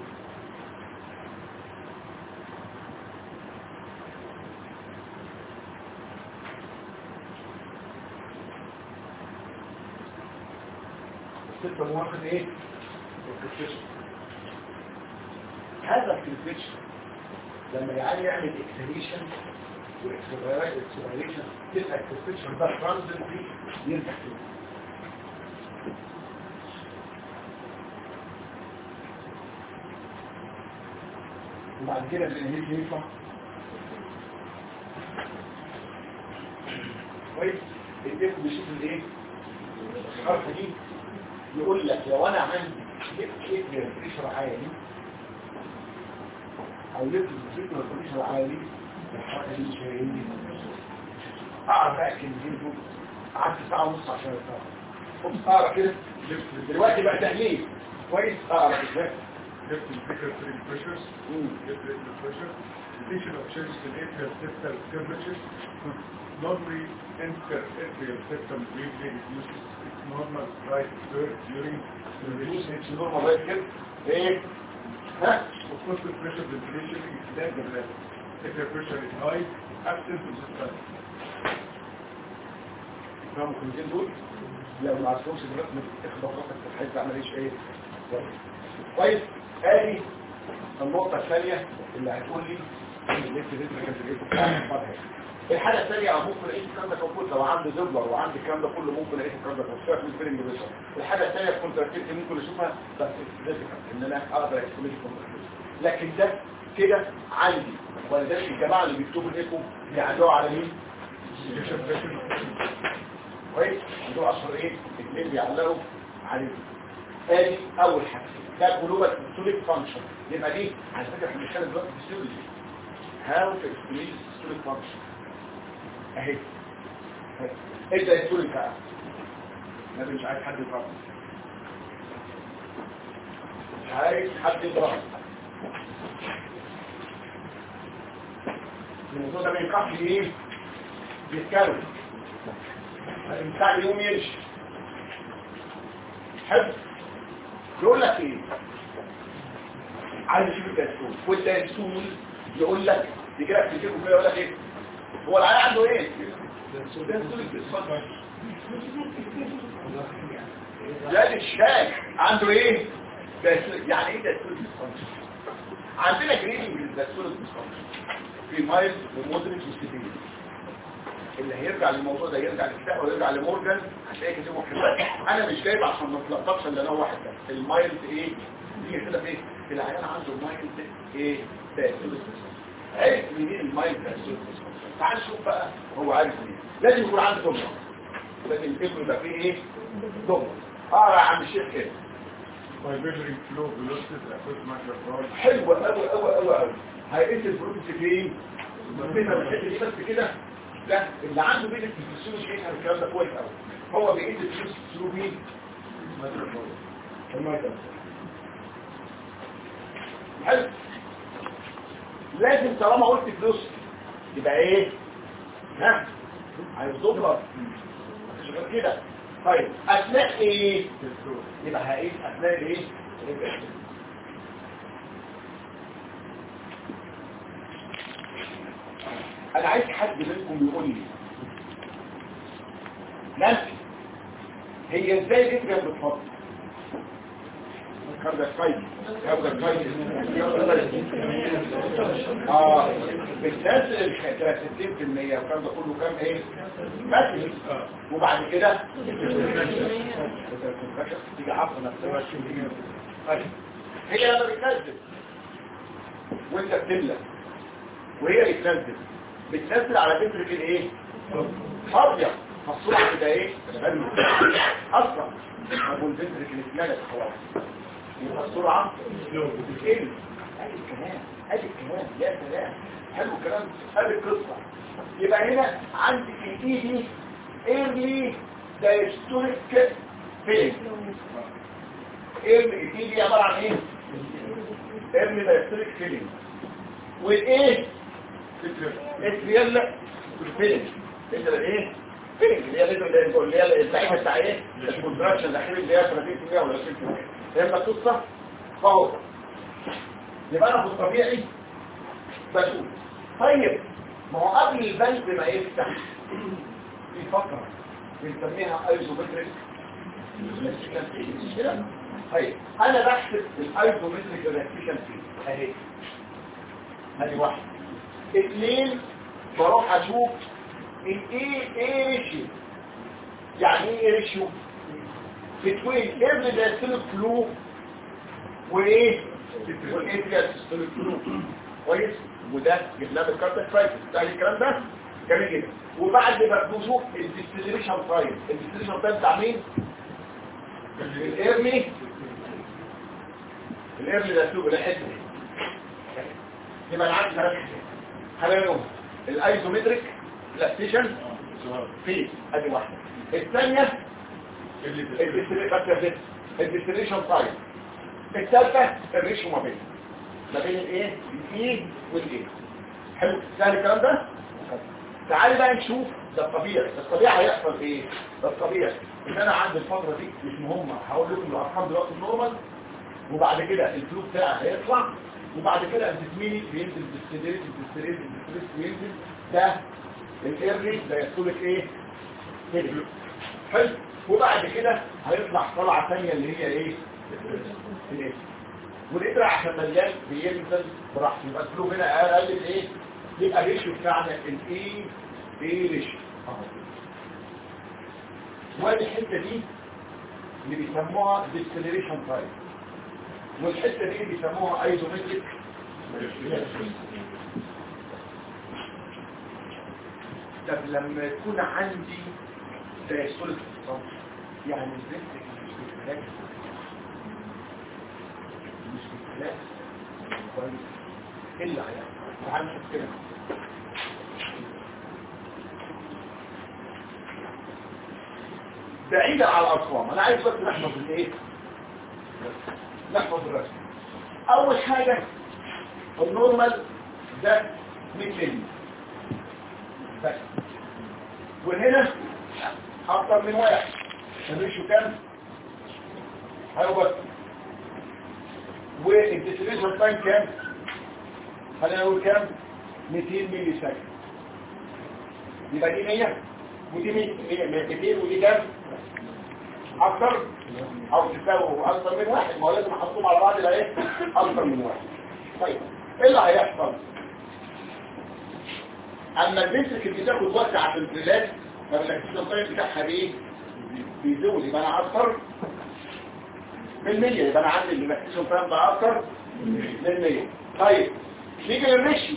السيستم واخد ايه الكريفيشن هذا الكريفيشن لما يعني يعمل اكسليشن واكسلريشن تبقى الكريفيشن ده ترانزنتلي يرجع تاني وبعد كده الانهيشن يطلع كويس الديك بيشوف الايه الحركه دي يقول لك لو انا عندي كتر بريشر عالي او لقيت كتر بريشر عالي الحركه دي مش هيجي اعرف بقى الكلمتين دول قعدت ساعه ونص عشان افهم قمت اقرا كده دلوقتي بقى تحليل كويس اقرا ازاي Lift the bigger three pressures, lift the pressure, addition of changes in atrial septal curvature, normally inter-atrial septum briefly reduces its normal right curve during مفيش revolution. اتش نورمال رايت كده ايه ها Of course, the pressure ventilation is then the level. If the pressure is high, absent of this time. فاهموا الكلمتين دول لو ما عرفتهمش دلوقتي ما تاخد وقتك في الحته تعمل ايش ايه كويس ادي النقطه الثانيه اللي هتقول لي ان الليفت ريتم كانت ايه الحاجه الثانيه ممكن الاقي الكلام ده موجود لو عندي زبلر وعندي الكلام ده كله ممكن الاقي الكلام ده موجود في الفيلم بريشر الحاجه الثانيه كنت ركزت ممكن اشوفها بس significant ان انا اقدر اكسبليت لكن ده كده عندي ولذلك الجماعه اللي بيكتبوا الايكو بيعدوا على مين؟ كويس عندهم اشهر ايه اثنين بيعلقوا عليه ادي اول حاجه ده جلوبال سوليك فانكشن يبقى دي على فكره احنا بنتكلم دلوقتي في السيولوجي هاو تو اكسبليت سوليك فانكشن اهي ابدا السوليك بقى انا مش عايز حد يضرب مش عايز حد يضرب الموضوع ده ما ينفعش ايه يتكلم بتاع اليوم يمشي حلو يقول لك ايه عايز اشوف الدستور والدستور يقول لك يجي لك تجيبه كده يقول لك ايه هو العيال عنده ايه دستور الدستور لا الشاك عنده ايه دستور يعني ايه دستور الدستور عندنا جريدنج للدستور الدستور في مايل ومودريت وسيفير اللي هيرجع للموضوع ده يرجع للكتاب ويرجع لمورجان هتلاقي كتابه كده انا مش جايب عشان ما تلخبطش الا انا واحد بس المايلد ايه دي كده في ايه العيان عنده مايلد ايه باسل عرف منين المايلد باسل تعال شوف بقى هو عارف منين لازم يكون عنده دمره لازم الابن يبقى فيه ايه دمره اه يا عم الشيخ كده by measuring flow velocities across microphone حلوة قوي قوي قوي قوي هيقيس البروتين فين بينا الحته دي بس كده لا اللي عنده بين الفسيولوجي يفهم الكلام ده كويس قوي هو بيقيس الفلوس ثرو مين المايكروفون حلو لازم طالما قلت فلوس يبقى ايه ها عايز دولار مفيش غير كده طيب اثناء ايه يبقى هقيس اثناء ايه انا عايز حد منكم يقول لي نانسي هي ازاي الاتريم بتفضل كاردياكايتس كاردياكايتس اه بتنزل الخلايا 60% والكلام ده كله كام ايه بس وبعد كده تيجي حفظ نفسها طيب هي لما بتنزل وانت بتملى وهي بتنزل بتنزل على فكرة الايه فاضية فالسرعة كده ايه اصلا ابو الفنترك اللي اتملت خلاص يبقى السرعة بتقل ادي الكلام ادي الكلام يا سلام حلو الكلام ادي القصة يبقى هنا عندي في ايدي ايرلي دايستوليك فين ايرلي ايدي عبارة عن ايه ايرلي دايستوليك فين والايه اتريال فين انت ايه فين اللي هي اللي هي الزعيمه بتاع ايه الكونتراكشن الاخير اللي هي 30% ولا 20% لما قصه فهو يبقى انا في الطبيعي بشوف طيب ما هو قبل البلد ما يفتح في فتره بنسميها ايزومتريك كده طيب انا بحسب الايزومتريك ريلاكسيشن فيه اهي ادي واحد اثنين بروح اشوف الايه ايه ريشيو يعني ايه ريشيو بتوين ايرلي دايستوليك فلو وايه والاتريال سيستوليك فلو كويس وده جبناه بالكارتك فايتس بتاع الكلام ده جميل جدا وبعد ما بنشوف الديستليشن تايم الديستليشن تايم بتاع مين الايرلي الايرلي دايستوليك الحته دي يبقى انا عندي ثلاث حاجات حاجه الايزومتريك لاكتيشن في ادي واحده الثانيه الديستريشن تايم الثالثه الريشيو ما بين ما بين الايه الاي والايه حلو سهل الكلام ده تعالي بقى نشوف ده الطبيعي ده الطبيعي هيحصل ايه ده الطبيعي ان انا عندي الفتره دي مش مهمه هقول لكم الارقام دلوقتي النورمال وبعد كده الفلو بتاعي هيطلع وبعد كده الديسميني بينزل بالستريس بالستريس بالستريس بينزل ده الايرلي ده يحصلك ايه كده حلو وبعد كده هيطلع طلعه ثانيه اللي هي ايه الايه والقدر عشان مليان بينزل براحته يبقى الفلو هنا اقل من ايه يبقى الريشيو بتاعنا الايه ايه ريشيو اهو وادي الحته دي اللي بيسموها ديسكلريشن تايم والحته دي بيسموها ايزومتريك طب لما يكون عندي تيسولك الصوت يعني البنت مش بتلاقي مش بتلاقي كويس ايه اللي هيحصل تعال نشوف كده بعيدا على الارقام انا عايز بس نحفظ الايه نحفظ الرسم اول حاجة النورمال ده 100 ملي بس وهنا اكتر من واحد الريشيو كام هيبقى والديسليشن تايم كام خلينا نقول كام 200 ملي ثانيه يبقى دي 100 ودي 100 200 ودي كام اكتر او تساوي اكتر من واحد ما هو لازم احطهم على بعض يبقى ايه اكتر من واحد طيب ايه اللي هيحصل اما الفنتركل بتاخد وقت عشان تريلاكس فاللاكتيشن تايم بتاعها بايه بيزول يبقى انا اكتر من 100 يبقى انا عندي اللاكتيشن تايم بقى اكتر من 100 طيب نيجي للريشيو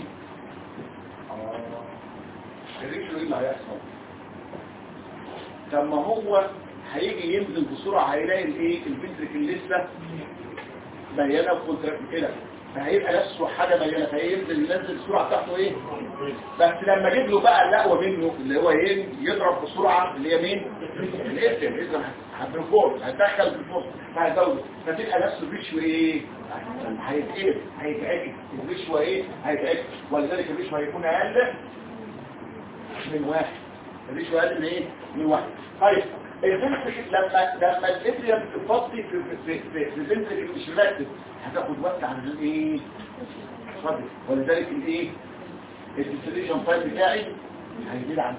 الريشيو ايه اللي هيحصل طب ما هو هيجي ينزل بسرعه هيلاقي الايه الفنتركل لسه مليانه وكونتراكت كده فهيبقى نفسه حاجه مليانه فينزل ينزل السرعه بتاعته ايه بس لما اجيب له بقى الاقوى منه اللي هو ايه يضرب بسرعه اللي هي مين الاسم الاسم هترفورس هتدخل في الفورس فهيزود فتبقى نفسه الريشيو ايه هيتقلب هيتعكس الريشيو ايه هيتعكس ولذلك الريشيو هيكون اقل من واحد الريشيو اقل من ايه من واحد طيب الفنتريك لما لما الاتريا بتفضي في في في في الفنتريك مش مركز هتاخد وقت عن الايه اتفضل ولذلك الايه الديستريشن تايم بتاعي هيزيد عن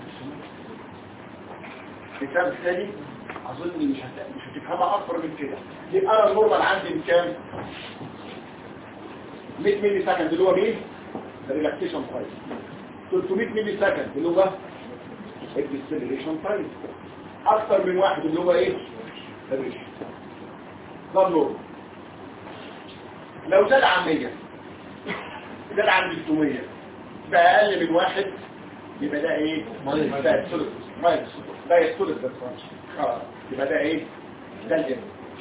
900 الكلام الثاني اظن مش هت... مش هتفهمها اكتر من كده يبقى انا النورمال عندي بكام 100 ملي سكند اللي هو مين الريلاكسيشن تايم 300 ملي سكند اللي هو الديستريشن تايم اكتر من واحد اللي هو ايه الريش ده النورمال لو زاد عن 100 زاد عن 300 بقى اقل من واحد يبقى ده ايه ده الثلث ماينس ده الثلث ده اه يبقى ده ايه ده الام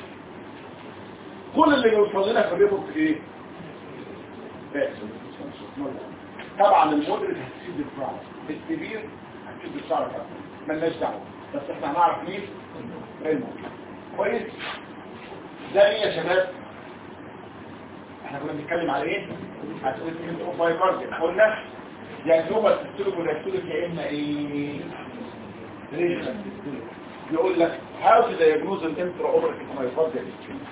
كل اللي يوصل لنا في الريبورت ايه ده طبعا المودريت هتسيب الفرع الكبير هتسيب الشعر بتاعته مالناش دعوه بس احنا هنعرف مين ريمو كويس ده ايه يا شباب احنا كنا بنتكلم على ايه هتقول انت اوف بايكارد قلنا يا جلوبال تستلك ولا تستلك يا اما ايه ريجنال يقول لك هاو تو دايجنوز الانترا اوبرتيف مايكارد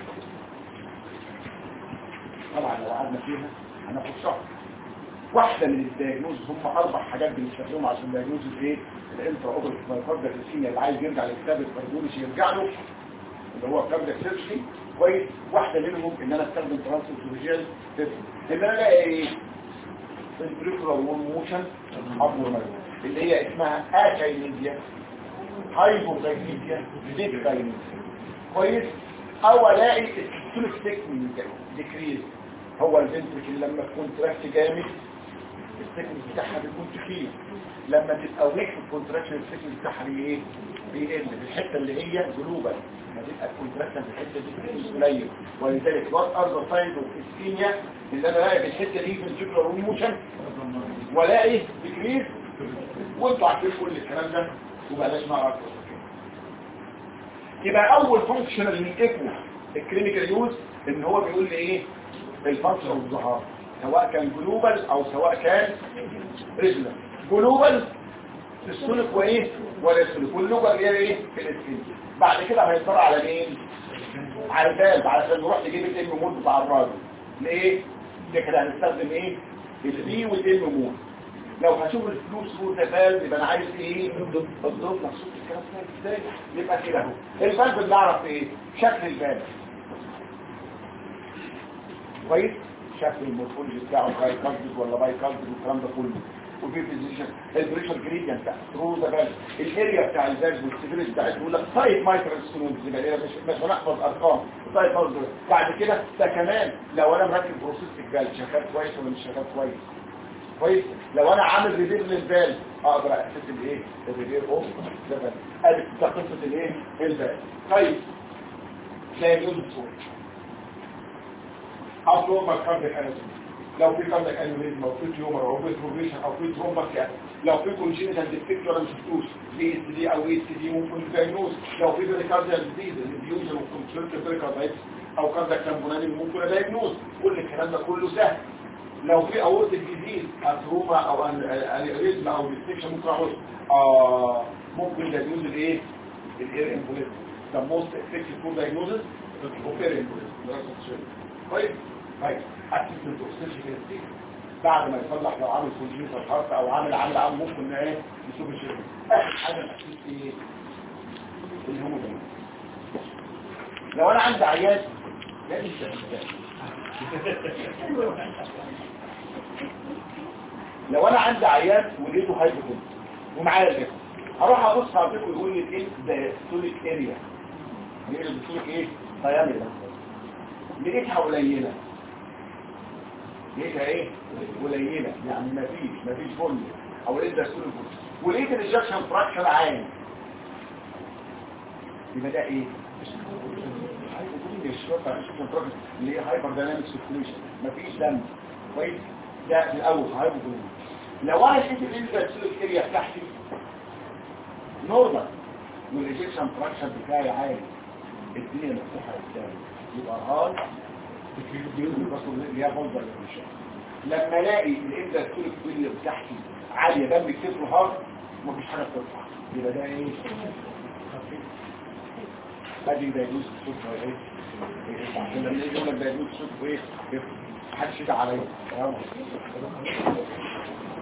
طبعا لو قعدنا فيها هناخد شهر واحدة من الدياجنوز هم اربع حاجات بنستخدمهم عشان دياجنوز الايه الانترا اوبرتيف مايكارد السينيا اللي عايز يرجع لكتاب الكارديولوجي يرجع له اللي هو كاردياك سيرجري كويس واحدة منهم ان انا استخدم ترانسفيوجيال ان انا الاقي ايه البريفرال موشن ابنورمال اللي هي اسمها اكاينيزيا هايبوكاينيزيا ديكاينيزيا كويس او الاقي السيستوليك تكنيك ديكريز هو الفنتركل لما تكون تراكت جامد التكنيك بتاعها بيكون تخيل لما تبقى ويك في الكونتراكشن التكنيك بتاعها ايه بيقل في الحته اللي هي جلوبال لما تبقى الكونتراكشن في الحته دي قليل ولذلك وات ار ذا ساينز اوف اسكيميا اللي انا الاقي في الحته دي في الجيكولار موشن والاقي ديكريز وانتوا عارفين كل الكلام ده وبلاش نعرف يبقى اول فانكشنال من ايكو الكلينيكال يوز ان هو بيقول لي ايه الفانكشن والظهار سواء كان جلوبال او سواء كان ريجنال جلوبال السلك وايه ولا السلك واللغه اللي هي ايه في الاسكين بعد كده هيضطر على مين على البال علشان نروح نجيب الام مود بتاع الراجل ليه ده كده هنستخدم ايه البي والام مود لو هشوف الفلوس هو ده بال يبقى انا عايز ايه بالضبط نفسه الكلام ده ازاي يبقى كده اهو البال بنعرف ايه شكل البال كويس شكل المورفولوجي بتاعه باي كارد ولا باي كارد والكلام ده كله وفي فيزيشن البريشر جريدينت بتاع ثرو ذا بال الاريا بتاع البال والسيفيريتي بتاعته يقول لك تايب مايكرو ستونز يبقى هي مش مش هنحفظ ارقام تايب مايكرو بعد كده ده كمان لو انا مركب بروسيس البال شغال كويس ولا مش شغال كويس كويس لو انا عامل ريفير للبال اقدر اسس الايه الريفير اوف ذا بال ادي ده قصه الايه البال طيب زي يوز الصوت اطلب كاردياك اناتومي لو في كاردياك انوريزم او في تيومر او في بروفيشن او في ترومبس يعني لو في كونجينيتال ديفكت ولا مش شفتوش بي اس دي او اي اس دي ممكن دايجنوز لو في بريكارديال ديزيز الديوجن وكونتريكت بريكاردايتس او كاردياك تامبونالي ممكن دايجنوز كل الكلام ده كله سهل لو في اورت الجديد اتروما او انيوريزم او ديستكشن ممكن اقول اه ممكن دايجنوز الايه الاير امبوليزم ده موست افكتيف فور دايجنوزز اوف اير امبوليزم كويس طيب اسسمنت اوف سيرجيكال بعد ما يصلح لو عامل كونجنيتال هارت او عامل عامل عامل ممكن ايه نشوف الشيء اخر حاجه الاسيس ايه الهيموداينامكس لو انا عندي عيان لا لسه لو انا عندي عيان ولقيته هايبوتون ومعايا الجسم هروح ابص على الجسم ويقول لي ايه ده ستوليك اريا ايه الستوليك ايه دايمتر لقيتها قليله لقيتها ايه قليله يعني مفيش مفيش فوليوم او لقيت ده ستوليك ولقيت الانجكشن فراكشن عالي يبقى ده ايه مش شرطة مش كنترول اللي هي هايبر دايناميك سيركيوليشن مفيش دم كويس ده في الاول هايبر دايناميك لو انا لقيت الانفلتريك اريا بتاعتي نورمال والايجكشن فراكشن بتاعي عالي الدنيا مفتوحه قدامي يبقى هاي ياخد لما الاقي الانفلتريك اريا بتاعتي عاليه دم كتير هارد مفيش حاجه بتطلع يبقى ده ايه ادي دايجوز الصوت ايه عشان لما يجي يقول لك دايجوز الصوت ايه محدش يدعي عليا